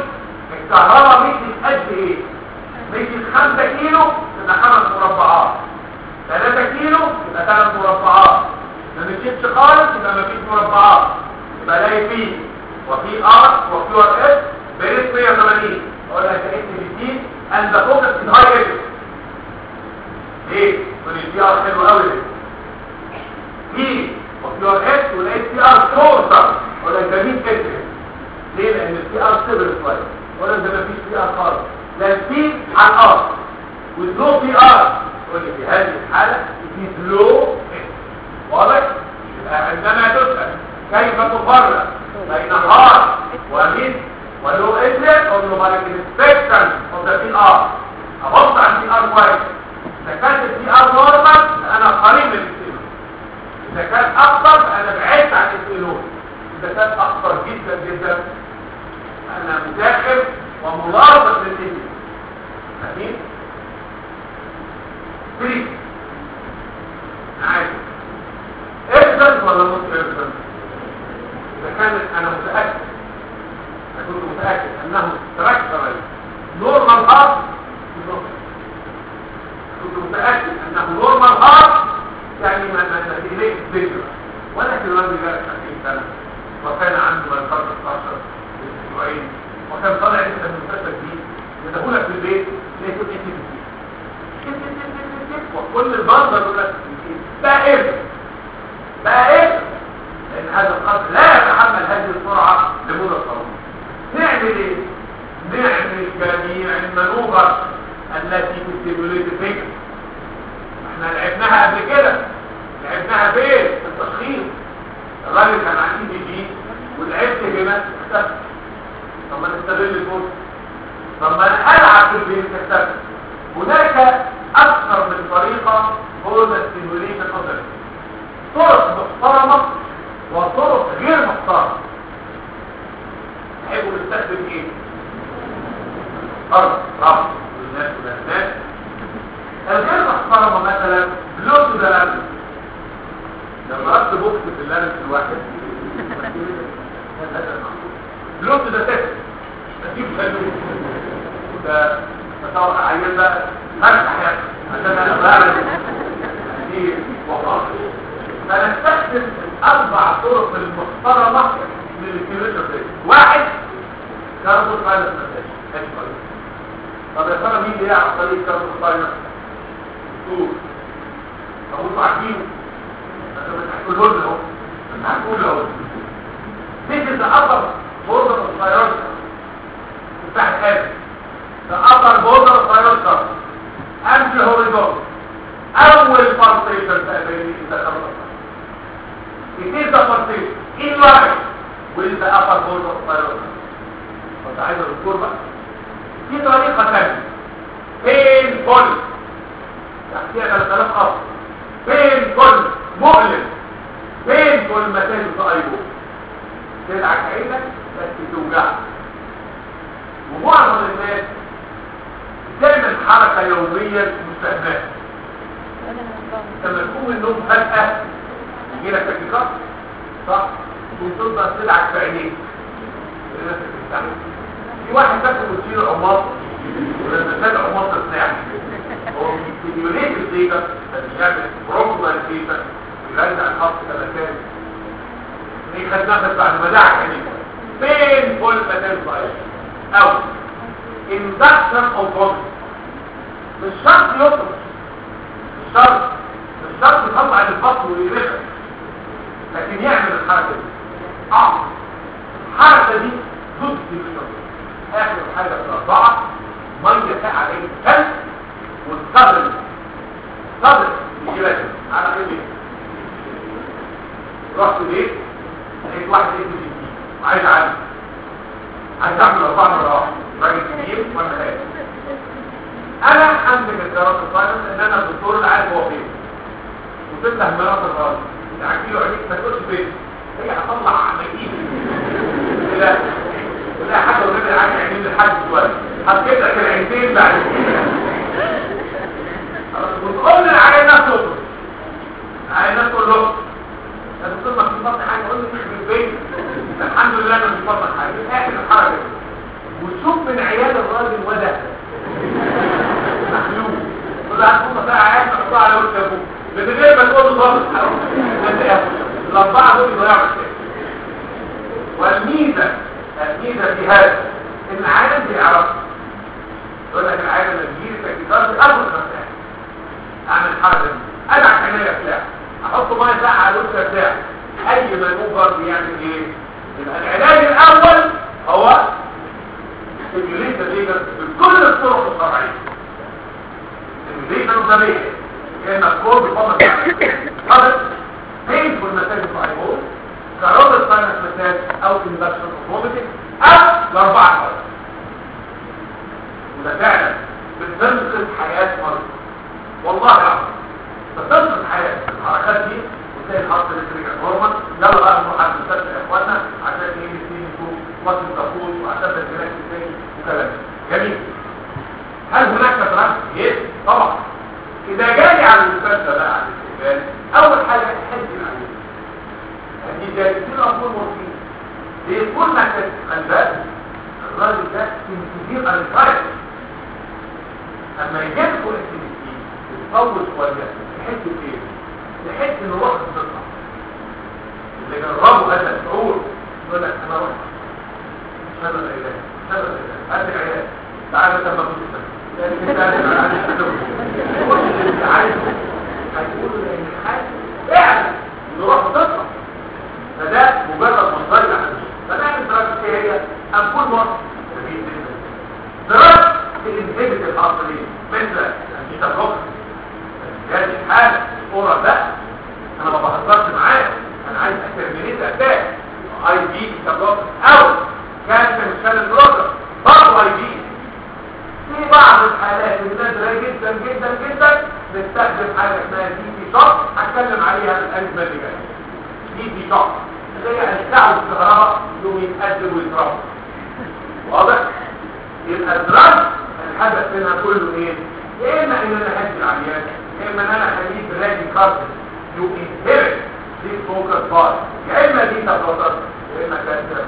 الكهرباء مشيت قد ايه مشيت 5 كيلو تبقى خمس مربعات 3 كيلو يبقى 3 مربعات ما مشيتش خالص يبقى ما فيش مربعات يبقى الاقي فيه وفي ار وفي ار اس بيريت 180 اقول لك انت بتجيب اند ذا فوكس از هاي ايدج ليه؟ من البي ار حلو قوي ده في وفي ار اس ولقيت بي ار شورتر اقول لك ده 100 كتر ليه؟ لان البي ار صغر شويه اقول لك ده ما فيش بي ار خالص ده البي على الار واللو بي ار يقول لي في هذه الحاله في لو واضح؟ يبقى عندما تسأل كيف تفرق بين هارد وميد ولو ادرك اقول له مالك السبيكترم اوف ذا بي ار ابص على البي ار كويس اذا كانت البي ار نورمال انا قريب من الاسئله اذا كان اكثر انا بعدت عن الاسئله اذا كان اكثر جدا جدا انا مداخل وملاحظه للاسئله فاهمين؟ 3 عادي ارسل ولا مش ارسل اذا كانت انا متاكد انا كنت متاكد انه تراكتر نورمال هارت كنت متاكد انه نورمال هارت يعني ما ما تهيئ فكره ولكن الراجل جاء 50 سنه وكان عنده من 15 اسبوعين وكان طالع لسه من المستشفى جديد يدخلك في البيت لقيته انت وكل البنظر يقول لك بقى ابن بقى ابن لان هذا القتل لا يتحمل هذه السرعه لمده طويله نعمل ايه نعمل جميع المنوبر التي تستيموليت الفكر احنا لعبناها قبل كده لعبناها فين في التشخيص الراجل كان عندي بي جي ولعبت هنا اختفى طب ما نستغل الفرصه طب ما انا العب في البيت اختفى هناك اكثر من طريقه هو الاستيموليشن اوف طرق محترمه وطرق غير محترمه تحبوا نستخدم ايه ارض رفض والناس والناس الغير محترمه مثلا بلوتو ده لانس لما ربط بوكس في اللانس الواحد بلوتو ده تست تجيب خلوه ده تصور عيان بقى مرتاح يعني عشان انا بعمل دي وقائع فنستخدم الاربع طرق المحترمه للكيلومتر واحد كاربون فاينل طب يا ترى مين اللي يعرف طريق كاربون فاينل دكتور طب انتوا عارفين انتوا بتحكوا لنا اهو بتحكوا اهو This is the upper border of thyroid تحت هذا the upper border of thyroid anti horizontal اول pulsation تقابلني in the carbon it is the pulsation in line with the upper border of thyroid فانت عايز الدكتور بقى في طريقة ثانية فين كل تحتيها 3000 خط فين كل مؤلم فين كل مكان في ايبو تدعك عينك بس توجعك ومعظم الناس تعمل حركة يوميا مستهدفة لما تقوم من النوم فجأة يجي لك تكيكات صح وتفضل تدعك في عينيك في واحد فاكر بتشيل عماط ولما تشيل عماط تسنع هو بيستيموليت الزيجة بيعمل بروكواليزيشن يرجع الخط كما كان يخد نفس بعد ما دعك عينيك فين كل مكان صغير او induction of body مش شرط يطلق مش شرط مش شرط يطلع البطن ويرفع لكن يعمل الحركة دي اه الحركة دي ضد الشرط اخر حاجة في الاربعة مية ساعة عليه الكلب والصدر صدر الجبال على خير رحت بيت لقيت واحد اسمه جديد وعايز اعلم عايز اعمل اربعة مرة واحدة راجل كبير وانا خايف انا امسك الجرات الفاينل ان انا الدكتور اللي عارف هو فين وتفتح مرات الغلط تعكي له عينيك ما تقولش فين هي هطلع مكين لا لا حاجه ولا عارف عينين لحد شويه هتجيب لك العينتين بعد وتقول لي على الناس تطلع على الناس تقول له يا دكتور ما في بطن حاجه قول لي مش من البيت الحمد لله انا مش بطن حاجه اخر الحركه وتشوف من عيال الراجل وده مخلوق تقول له هتكون ساعه عيال حطه على وش ابوك من غير ما تقول له خالص الاربعه دول يضيعوا الشيء والميزه الميزه في هذا ان العالم بيعرف يقول لك العالم لما تجيلي تكتيكات اخد نفسها اعمل الحركه دي ادعك عينيا بتاع احط ميه ساقعه على الوش بتاعي اي مانوفر بيعمل ايه يبقى العلاج الاول هو سيميوليت الليجر بكل الطرق الشرعيه سيميوليت الغبيه كان الكور بفضل هذا بين في المساج الصعيبون كرابة ساينس مساج او اندكشن اوتوماتيك او الاربعه حوالي وده فعلا بتنقذ حياه مرض والله العظيم بتنقذ حياه الحركات دي وتلاقي الحركه اللي ترجع نورمال يلا بقى نروح على المستشفى يا اخوانا عشان ايه نسيب نشوف وقت التفوت وعشان الجناح ازاي وكلام جميل هل هناك تدرس؟ يس طبعا اذا جالي على المستشفى بقى على الاستقبال اول حاجه احس العيان دي جايبين اطول مورفين بيكون محتاج خلبات الراجل ده كتير الفرق اما يجيبكم الكلينيكي يتطور شويه تحس بايه تحس ان روحك بتطلع اللي جربوا هذا الشعور يقول لك انا رحت شبه العلاج شبه العلاج هات العلاج تعالى لما كنت لان انت عايز هتقول لان حاجه فعلا ان روحك بتطلع فده مجرد مصدر على فنعمل دراسه ايه هي امبول وقت دراسه الانهبت العصريه مثل التفوق هذه حاله اورا ده انا ما بهزرش معاه انا عايز اترمينيت اتاك اي بي تفوق او كانسر مشكل البروتر برضه اي بي في بعض الحالات النادره جدا جدا جدا بنستخدم حاجه اسمها دي بي شوك هتكلم عليها الازمه اللي جايه دي بي شوك اللي هي الساعه الكهرباء يوم يتقدم ويتربى واضح يبقى الدرج الهدف منها كله ايه يا اما ان انا اهدي العمليات يا اما ان انا اخليه برادي كارتن يو انهبت دي فوكس بار يا اما دي تبلطات يا اما كانسر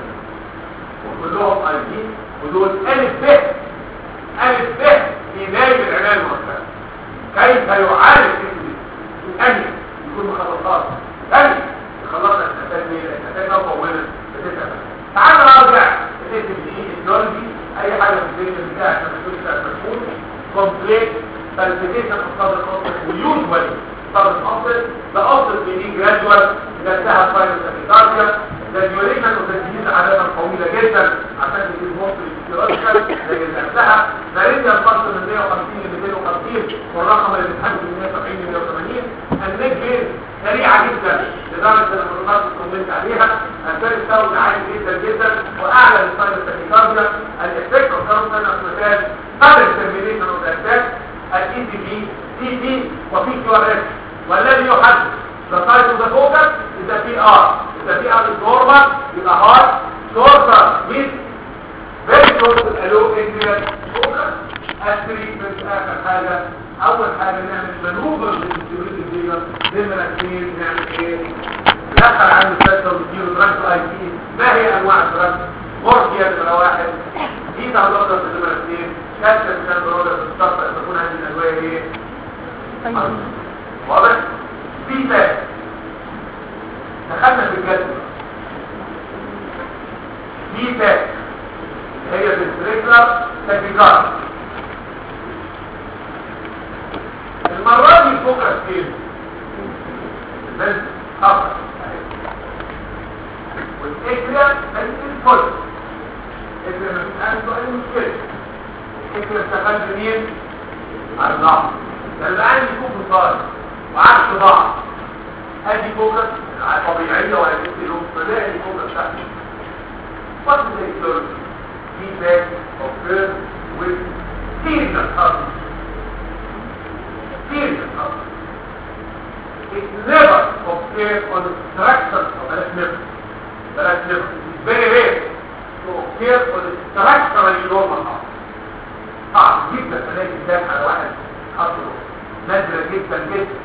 وكلهم عايزين ودول الف ب الف ب في نايم العنايه المركزه كيف يعالج الانيا يكون مخلصات ثاني خلصنا الاساسات دي الاساسات ده طولت بتسعه تعال نراجع الاسم دي الجيولوجي اي حاجه في الدنيا بتاع عشان ما تكونش مفهوم كومبليت فالفيكيشن في الصدر الاصلي ويوجوالي الصدر الاصلي ده اصل بيجي جرادوال اذا انتهى فاينل سابيتاريا ده ديوريشن وتسجيل عادة طويلة جدا عشان تجيب مصر الاستيراتيكال زي اللي قبلها مارينيا الفصل من 150 ل 250 والرقم اللي بيتحدد من 170 ل 180 النجم سريعة جدا لدرجة ان المعلومات كومنت عليها الفرق الثوري عالي جدا جدا واعلى من فاينل سابيتاريا الافكت اوف كارون فاينل سابيتاريا قبل الترمينيشن اوف ذا الاي سي بي سي بي وفي كيو ار اس والذي يحدد the size of the focus is the PR. If the PR is normal, يبقى hard, shorter, mid, very close to the low angular focus. التريتمنت آخر حاجة أول حاجة نعمل مانوفر للسيوريتي فيجر نمرة اثنين نعمل إيه؟ ندخل على المستشفى ونديله دراج اي بي ما هي أنواع الدراج؟ مورفيا نمرة واحد دي تعرض نمرة اثنين كالسيوم كان برودة تستطيع أن تكون هذه الأدوية إيه؟ واضح؟ في ثالث دخلنا في الجدول في ثالث هي الفريكلر تكيكار المرة دي فوكس فين بس أفضل والإكريا بس الفل إكريا ما فيش عنده أي مشكلة الإكريا اشتغل منين؟ على الضعف ده الآن يكون بصاري وعكس بعض ادي فوكس طبيعيه ولا له فلاقي فوكس تحت What is the ecology? Feedback of birth with serious heart. Serious heart. It never occurs on the structure of a liver. That liver is very rare to occur on the structurally normal heart. صعب جدا تلاقي الدم على واحد خطره نادرة جدا جدا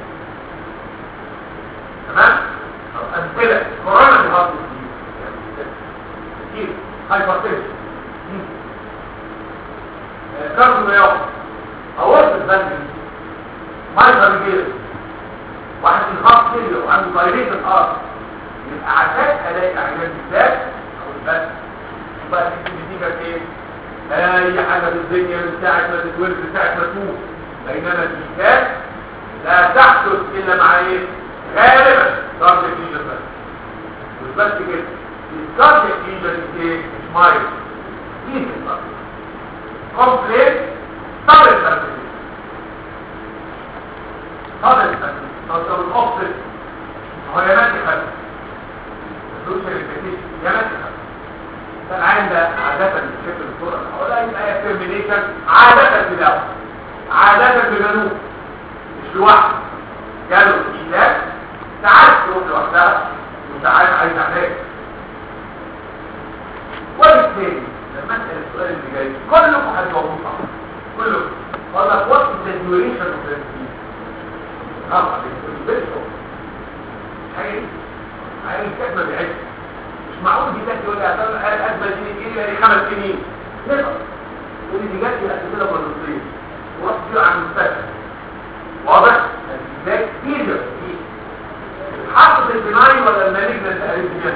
تمام امثله كورونا بهضم كتير هايبرتنشن كاربو ميوم اورط البنك مايكرو في الارض يبقى عشان الاقي عيان بالذات او بس بقى دي النتيجه في ايه اي حاجه في الدنيا من ساعه ما تتولد لساعه ما تموت بينما الجيكات لا تحدث الا مع ايه غالبا ضرب الجيجة بس مش بس كده الضرب الجيجة دي ايه مش مايل دي الضرب كومبليت طبل الفرنسي طبل الفرنسي طبل الاوبسيت هو يماتي خلف الدوشة الفتيش يماتي خلف فالعين ده عادة بشكل الصورة الأولى يبقى ترمينيشن عادة في الأول عادة بمنوب مش لوحده جاله إيجاد ساعات تروح لوحدها وساعات عايز علاج وبالتالي لما اسال السؤال اللي جاي كلكم هتجاوبوا صح كلكم قال لك وات ذا ديوريشن اوف ذا طبعا البيتو حقيقي حقيقي الكتمه بيعيش مش معقول دي تاكل يقول لي اصل الازمه دي جه لي خمس سنين ليه يقول لي دي جات لي قبل كده مرتين ورحت فيها على المستشفى واضح ده كتير حطت البناي ولا المالجنت اريثميا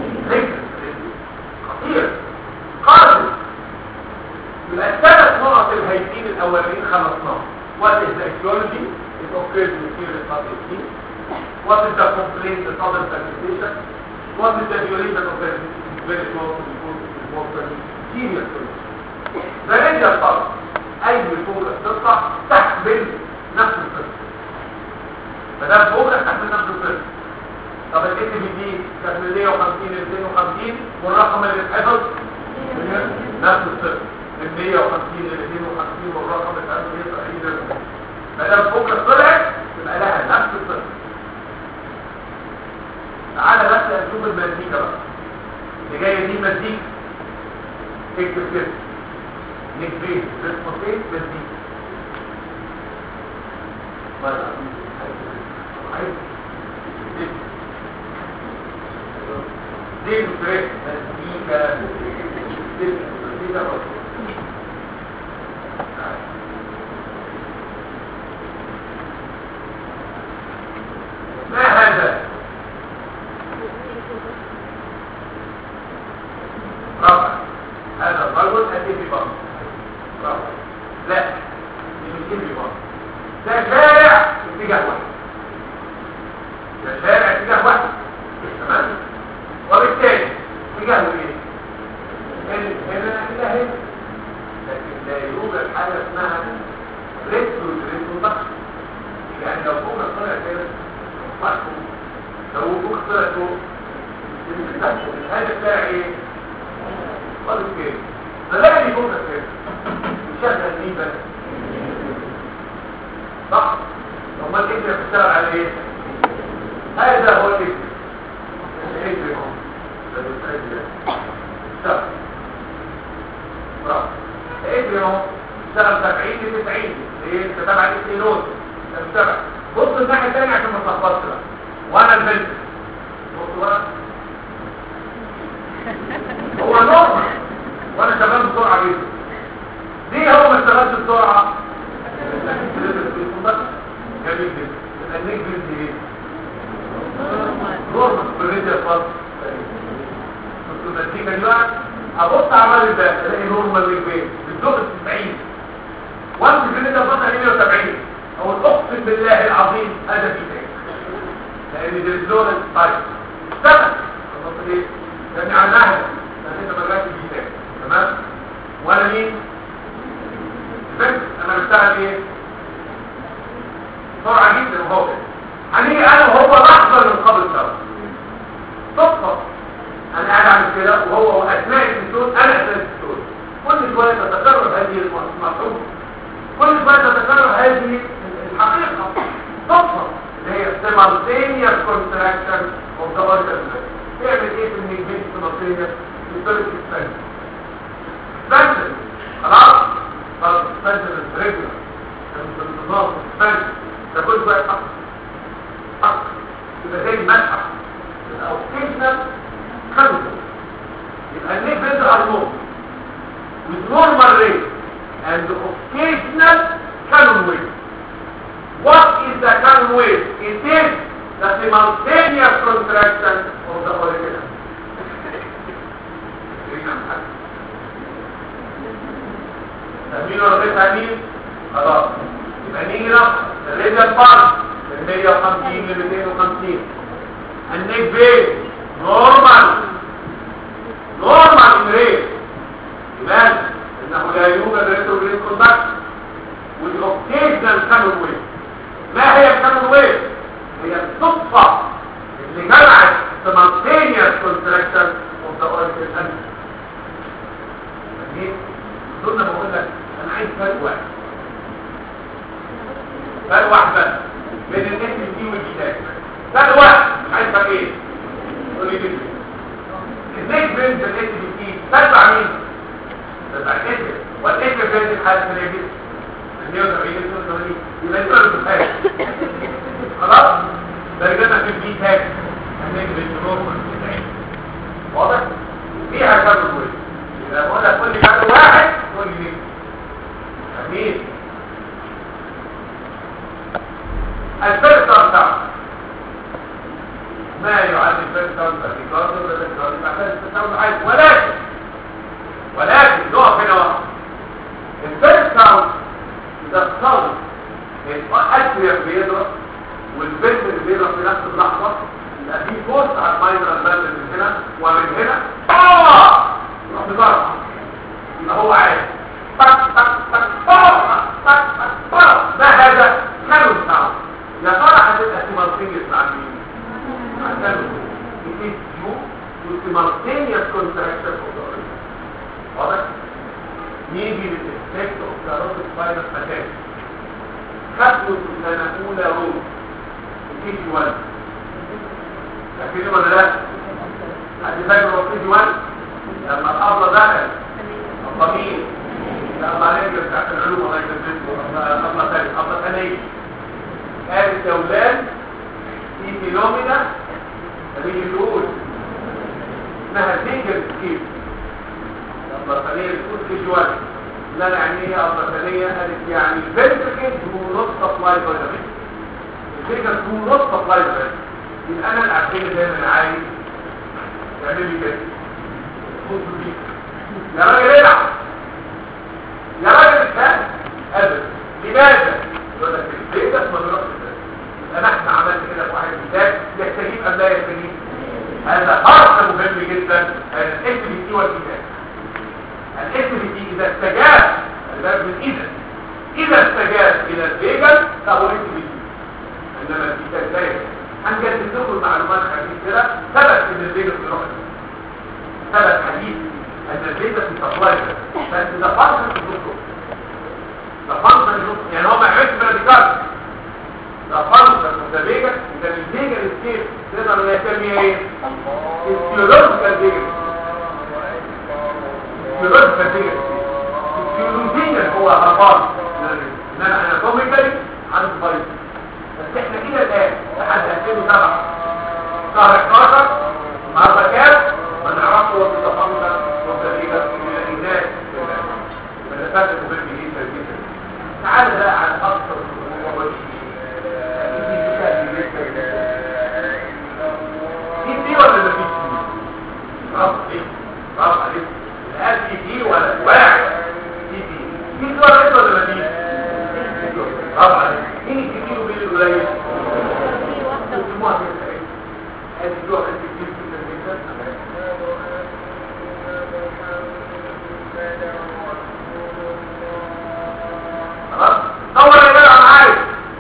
خطير قادم يبقى الثلاث نقط الهيئين الاولين خلصناهم what is the etiology it occurs in serious heart disease what is the complaint the sudden palpitation what is the duration of the very close to the cause of the water serious ده رجل الطرف اي فوق تطلع تحمل نفس القصه فده فوق تحمل نفس القصه طب الاس بي دي كانت من 150 ل 250 والرقم اللي اتحفظ نفس الصفر من 150 ل 250 والرقم اللي اتحفظ تقريبا ما دام فوق طلعت يبقى لها نفس الصفر تعالى بس نشوف المزيكا بقى اللي جايه دي مزيكا اكتب كده نكبين رسمتين مزيكا مرة عايز دي فريق مزيكا مزيكا ما هذا رفع هذا الرجل أتي ببطن رفع لا مش يجيب ببطن ده شارع اتجاه واحد ده شارع اتجاه واحد تمام وبالتالي اتجاهه ايه هنا هنا الى هنا لكن لا يوجد حاجه اسمها ريترو ريترو ضغط يعني لو فوق طلع كده ضغطه لو فوق طلع فوق هذا بتاع ايه خالص كده فلا يكون كده يشغل مين بس صح لو ما تقدر تشتغل على ايه هذا هو الاسم الاسم هو اشتغل برافو الاسم هو اشتغل 70 ل 90 ايه انت تبع الاسم نوت انت تبع بص الناحيه الثانيه عشان ما تلخبطش بقى وانا البنت بص بقى هو نورمال وانا شغال بسرعه جدا ليه هو ما اشتغلش بسرعه جميل جدا يبقى النجم دي ايه نورمال بريديا فاض بصوا النتيجه دي بقى ابص على الراجل ده الاقي نورمال نجمين بالدور 90 وانت بريديا فاض 170 او اقسم بالله العظيم هذا في ايه لان دي الزون طيب اشتغل خلاص ايه يعني على نهر لكن ما جاتش فيه تاني تمام ولا مين بس انا بشتغل ايه بسرعه جدا وهو كده هنيجي انا وهو لحظه من قبل سوا صدفه انا قاعد اعمل كده وهو اثناء السجود انا اثناء السجود كل شويه تتكرر هذه المفهوم كل شويه تتكرر هذه الحقيقه صدفه اللي هي simultaneous contraction of the organ تعمل ايه في النجمين السمطية لطريقة السنة expansion خلاص خلاص expansion is regular ده انتظام expansion ده كل شوية حق حق يبقى زي المتحف occasional cancer يبقى النجمين are normal with normal rate and occasional canon wave what is the canon wave? it is the simultaneous contraction of the auricular تأمين ولا غير تأمين خلاص يبقى نيجي نقص الريديال بارت من 150 ل 250 النيك بيت نورمال نورمال ان ريت لماذا؟ انه لا يوجد ريتروجريد كونتاكت والاوكتيشنال كانون ويف ما هي الكانون ويف؟ هي الصدفة اللي جمعت simultaneous contraction of the auricular anus جميل؟ دول ما بقول لك انا عايز فرق واحد فرق واحد بس بين الاس دي والجي فرق واحد مش عايز فرق ايه؟ قول لي ليه؟ ازاي بنت الاس دي دي تتبع مين؟ تتبع الاس والاس بنت الحاله الثانيه 170 180 يبقى دي ولا بتفهم خلاص درجتها في البي تاج هنك بالنورمال واضح فيها كم كويس يبقى بقول لك كل كام واحد قول لي جميل الفلتر بتاعه ما يعد الفلتر فالإيجاد ولا الإيجاد محتاج تستوعب عايز ولكن ولكن نقف هنا واحد الفلتر إذا صار الأسرع بيضرب والبنت اللي بيضرب في نفس اللحظة يبقى في فورس على الماينر باند من هنا ومن هنا اه يروح بضرب يبقى هو عايز تك تك تك طار تك تك طار ده هذا كانوا بتاعه يا ترى هتبقى سيمالتينيوس مع مين؟ مع كانوا it is due to simultaneous contraction of the organ واضح؟ نيجي للإفكت اوف كاروتيد فايروس مكان خدوا في سنة أولى روم كي جي 1 فاكرين ولا لا؟ حد فاكر هو كي جي 1 لما الأبلة دخل الضمير لما نرجع بتاعت العلوم الله يجزيكم أبلة ثانية أبلة ثانية قالت يا ولاد في فينومينا هنيجي نقول اسمها سيجر سكيب أبلة ثانية بتقول كي جي 1 لا يعني ايه أبلة ثانية قالت يعني الفنتركل هو نص سبلاي فيتامين الفكرة هو نص سبلاي فيتامين يبقى انا العقيدة دايما عايز يعمل لي كده خد دي يا راجل العب يا راجل الفهم ابدا لماذا يقول لك البيتك ما بيروحش انا احنا عملت كده في واحد مثال يستجيب ام لا يستجيب هذا فرق مهم جدا هذا الاس بي سي والكتاب الاس بي سي اذا استجاب الباب من اذا اذا استجاب الى الفيجن فهو اس بي سي انما الكتاب لا يستجيب هنجدد لكم المعلومات حديث كده ثبت ان الفيجن بيروح ثبت حديث ان الفيجن في سبلاي بس ده فانكشن في الدكتور ده فانكشن الدكتور يعني هو ما يعملش براديكال ده فانكشن ده فيجن ده الفيجن الكيف تقدر نسميها ايه؟ السيولوجيكال فيجن السيولوجيكال فيجن السيولوجيكال هو هربان انما اناتوميكالي عنده بايظ بس احنا كده الان لحد 2007 شهر 11 النهارده كام ما نعرفش هو التفاصيل والتدريبات الى الناس المسافات المهم جدا جدا تعال بقى على اكثر الامور في دي ولا ما فيش برافو عليك برافو عليك الان في دي ولا واحد في دي في دي ولا ولا ما فيش برافو عليك مين الكتير ومين القليل خلاص دور يا جدع انا عارف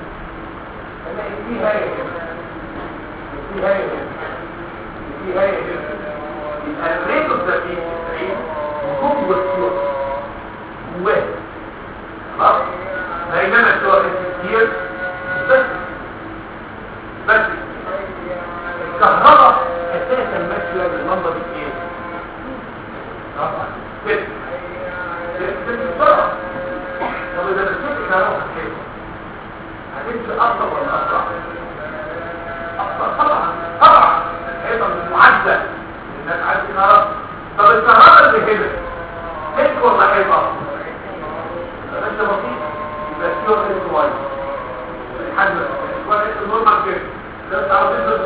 في هاي في هاي في هاي الريت الذاتي وجود والسيور جواه خلاص بينما السيور كتير بس بس الكهرباء اساسا ماشيه بالمنظر الايه طبعا كده كده بسرعه طب اذا مسكت الكهرباء في الحيطه هتمشي ابطا ولا اسرع ابطا طبعا طبعا الحيطه مش معده الناس عايزه كهرباء طب الكهرباء اللي هنا حيطه ولا حيطه ماشيه بسيط يبقى سيور انت وايد الحجم ولا النورمال كده ده انت عاوز تنزل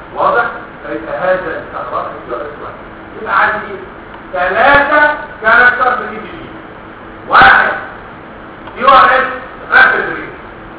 واضح فيبقى هذا الكهرباء كيو ار اس واحد يبقى عندي ثلاثة كاركتر في الاي جي واحد كيو ار اس رابيد ريت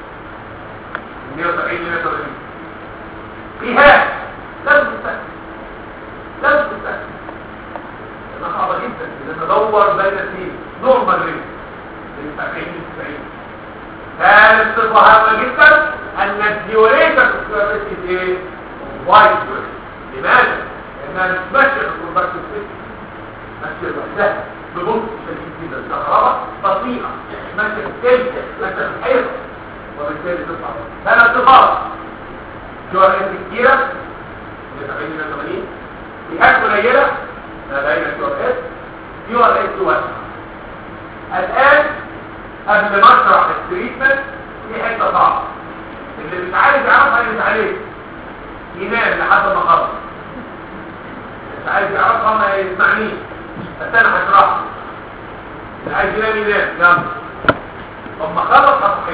170 ل 180 فيها لازم تستخدم لازم تستخدم لانها صعبة جدا اذا تدور بين اثنين نورمال ريت من 70 ل 90 ثالث صفة هامة جدا ان الديوريشن في الكيو ار اس ايه؟ وايد لماذا؟ لانها مش ماشية في البرودكتيف سيستم ماشية لوحدها ببطء شديد جدا الكهرباء بطيئة ماشية في الكلمة ماشية في الحيطة وبالتالي تطلع ثلاث صفات كيو ار اس كتيرة من 70 ل 80 فئات قليلة ما بين كيو ار اس كيو ار اس واسعة الآن قبل ما اشرح التريتمنت في حتة صعبة اللي مش عارف يعرفها يمشي عليه ينام لحد ما خلص مش عايز يعرفها ما يسمعنيش بس انا هشرحها اللي عايز ينام ينام يلا طب ما خلص هصحيك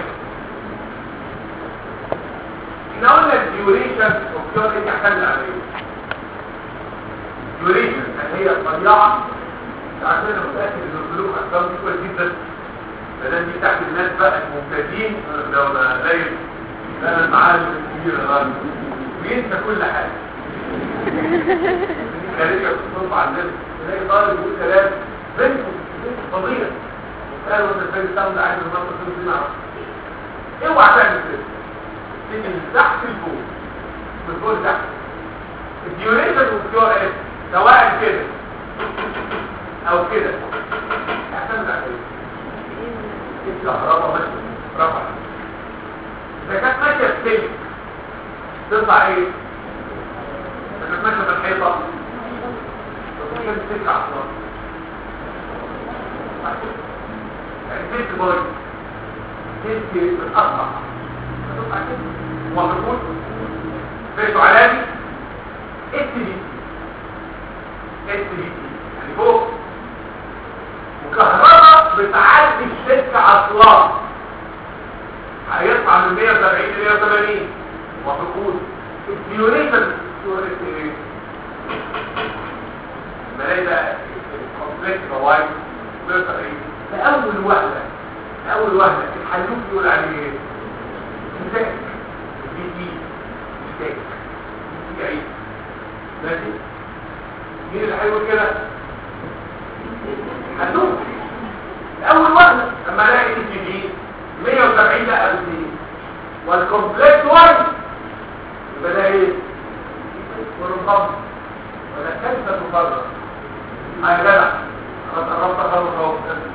احنا قلنا الديوريشن اوف كيور ايه يعتمد على ايه الديوريشن هل هي الطبيعه عشان انا متاكد ان السلوك احسن دي كويس جدا فده دي تحت الناس بقى الممتازين لو ما زي انا المعالم الكبيره غالبا بينسى كل حاجه خارجه بتصرف على الناس تلاقي طالب يقول كلام بنت فظيع قالوا ان الفريق الساوند عايز المنطقه دي نعرف اوعى تعمل كده تيجي من تحت لفوق من فوق لتحت الديوريشن والكيو اس سواء كده او كده اعتمد على ايه الكهرباء ماشيه رفع اذا كانت ماشيه بسلك تطلع ايه اذا كانت ماشيه في الحيطه طب كده بتسلك على الصوت يعني سلك بايظ سلك متقطع هتطلع كده ومفروض بيته علامي اس بي اس بي يعني فوق وكهرباء بتعدي السلك اصلا هيطلع من 170 ل 180 وتقول الديوريشن ايه بلاقي بقى الكومبلكس فوايد 170 في اول وهله في اول وهله الحلوف يقول عليه ايه؟ مساك دي دي مساك دي عيد ماشي مين اللي هيقول كده؟ حلوف اول وهله لما الاقي دي دي 170 لا قبل والكومبلكس وايد يبقى ده ايه؟ والرقم ولا كيف تفرق هاي جدع خلاص قربت اخلص اهو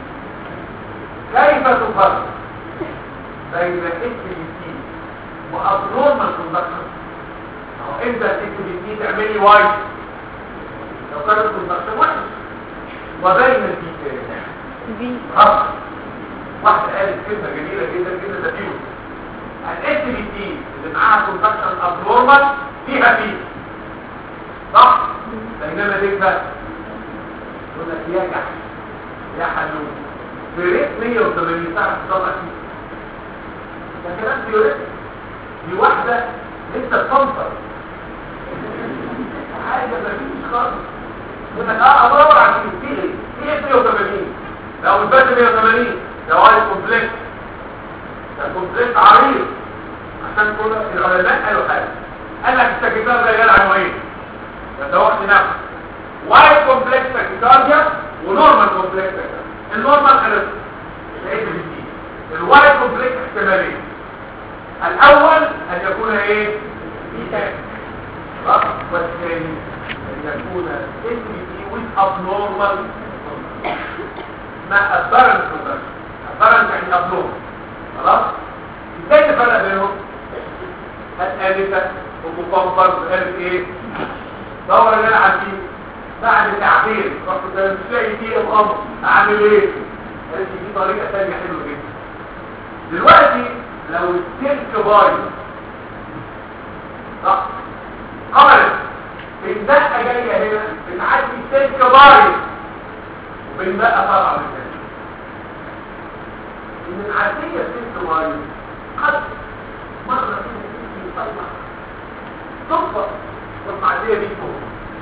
كيف تفرق بين اس بي تي وابنورمال كوندكشن اهو انت الاس بي تي تعملي واي لو كانت كوندكشن وحش وبين البي تي بي خلاص واحده قالت كلمه جميله جدا جدا ده فيوز الاس بي تي اللي معاها كوندكشن ابنورمال فيها فيه صح بينما دي بقى يقول لك يا جحش يا حلول في ريت 180 ساعه تطلع فيه ده كلام تيوريتي دي واحده لسه بتنصر حاجه مفيش خالص يقول لك اه ادور على في ايه في ايه 180 لو مش بس 180 ده وايد كومبلكس ده كومبلكس عريض عشان كل العلماء قالوا حاجه قال لك التكييفات ده جاي عنوانين دوقت نفسه وايد كومبلكس تاكيكارديا ونورمال كومبلكس النورمال خلص الايه بي الوايد كومبلكس احتمالين الاول ان يكون ايه بيتاك خلاص والثاني ان يكون اس بي تي ويز ابنورمال ما ابرنت كوندكشن ابرنت يعني ابنورمال خلاص ازاي نفرق بينهم الالفه ومقامبر قالت ايه دور اللي انا عارفين بعد تعبير رحت ده مش لاقي فيه الامر اعمل ايه قالت لي دي طريقه ثانيه حلوه جدا دلوقتي لو السلك بايظ صح قمرت الدقه جايه هنا بتعدي السلك بايظ وبالبقى طالعه من هنا ان العاديه السلك بايظ قد مره كده السلك يطلع صدفه طب معديه دي فوق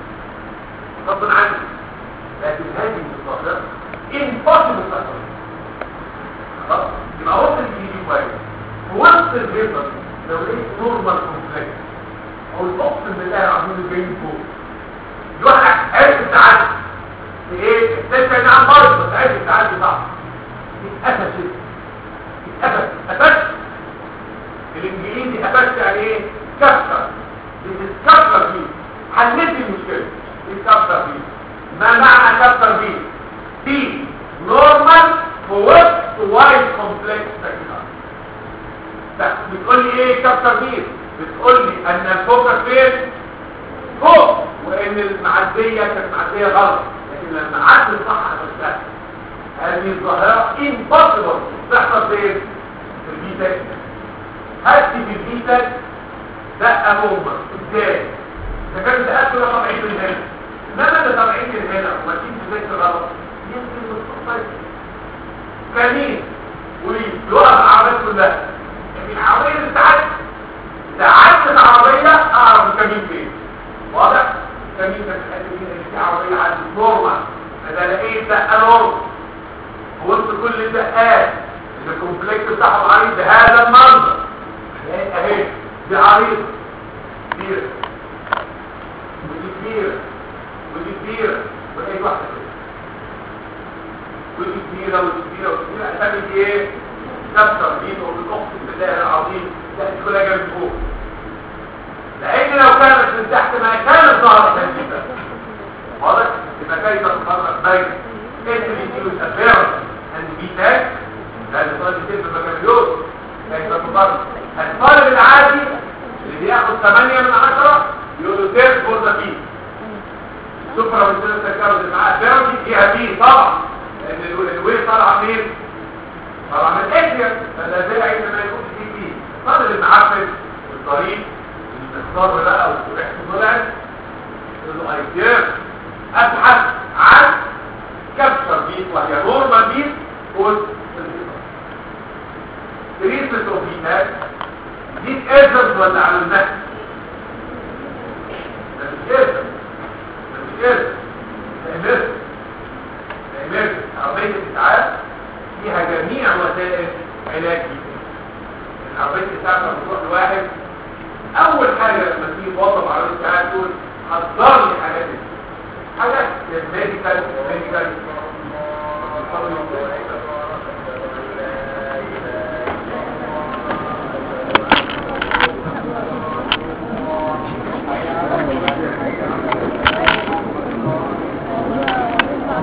غصب عني لكن هذه الظاهره impossible تحصل خلاص يبقى وسط الجي كويس وسط الفيبر لو لقيت نورمال كومبلكس او الاقسم بالله العظيم اللي جايين فوق يوحك عرف تعدي في ايه؟ السلسله دي عن مرض بس عرف تعدي صح اتقفش اتقفش اتقفش الانجليزي اتقفش يعني ايه؟ كسر بتتكسر فيه حلت المشكله بتتكسر فيه ما معنى كسر فيه؟ دي نورمال وسط وايد كومبلكس تكسر بتقول لي ايه كابتر مين بتقول لي ان الفوكس فين فوق وان المعديه كانت معديه غلط لكن لما عدت صح انا بشتغل هذه الظاهره امبوسيبل تحصل فين في البيتا هاتي في البيتا دقه بومه ازاي اذا كانت دقات كلها طبيعيه من هنا انما ده طبيعيه من هنا وما تيجي تذاكر غلط يمكن بالصدفه كمين ويقف العربيات كلها العربية اللي تعدي تعدت عربية اعرف الكمين فين واضح؟ الكمين ده في مين في عربية عدت نورمال انا لقيت دقة نورمال وسط كل الدقات الكومبلكس بتاعهم عريض بهذا المنظر اهي دي عريضة كبيرة ودي كبيرة ودي كبيرة ولقيت واحدة كده ودي كبيرة ودي كبيرة ودي كبيرة هتعمل ايه؟ كسر دين وبالأقسم بالله العظيم تأتي كلها جنب فوق لأن لو كانت من تحت ما كانت ظهرت هذه واضح؟ يبقى كيف تفرق بين انتريتيوس افيرنس اند بيتاك ده اللي طالب يتم بكالوريوس كيف تفرق الطالب العادي اللي بياخد 8 من 10 يقول له تيرس فور ذا بي سوبر ويتنس تكارد اللي معاه افيرنس فيها بي طبعا لان الوي طالعه منين؟ طبعا من اكتر فلا داعي لما يكون في دي فضل المعفن والطريق المختار بقى وريحته طلعت يقول له ايدير ابحث عن كبسر بيت وهي نورمال بيت قلت تريسمنت اوف بيتات دي ايزرز ولا على النفس ده مش ايزرز ده مش ايزرز ده امرز ده امرز عربية الاسعاف فيها جميع وسائل علاج العربية بتاعتك بتروح لواحد اول حاجة لما تيجي توظف عربية ساعات تقول حضر لي حاجات حاجات ميديكال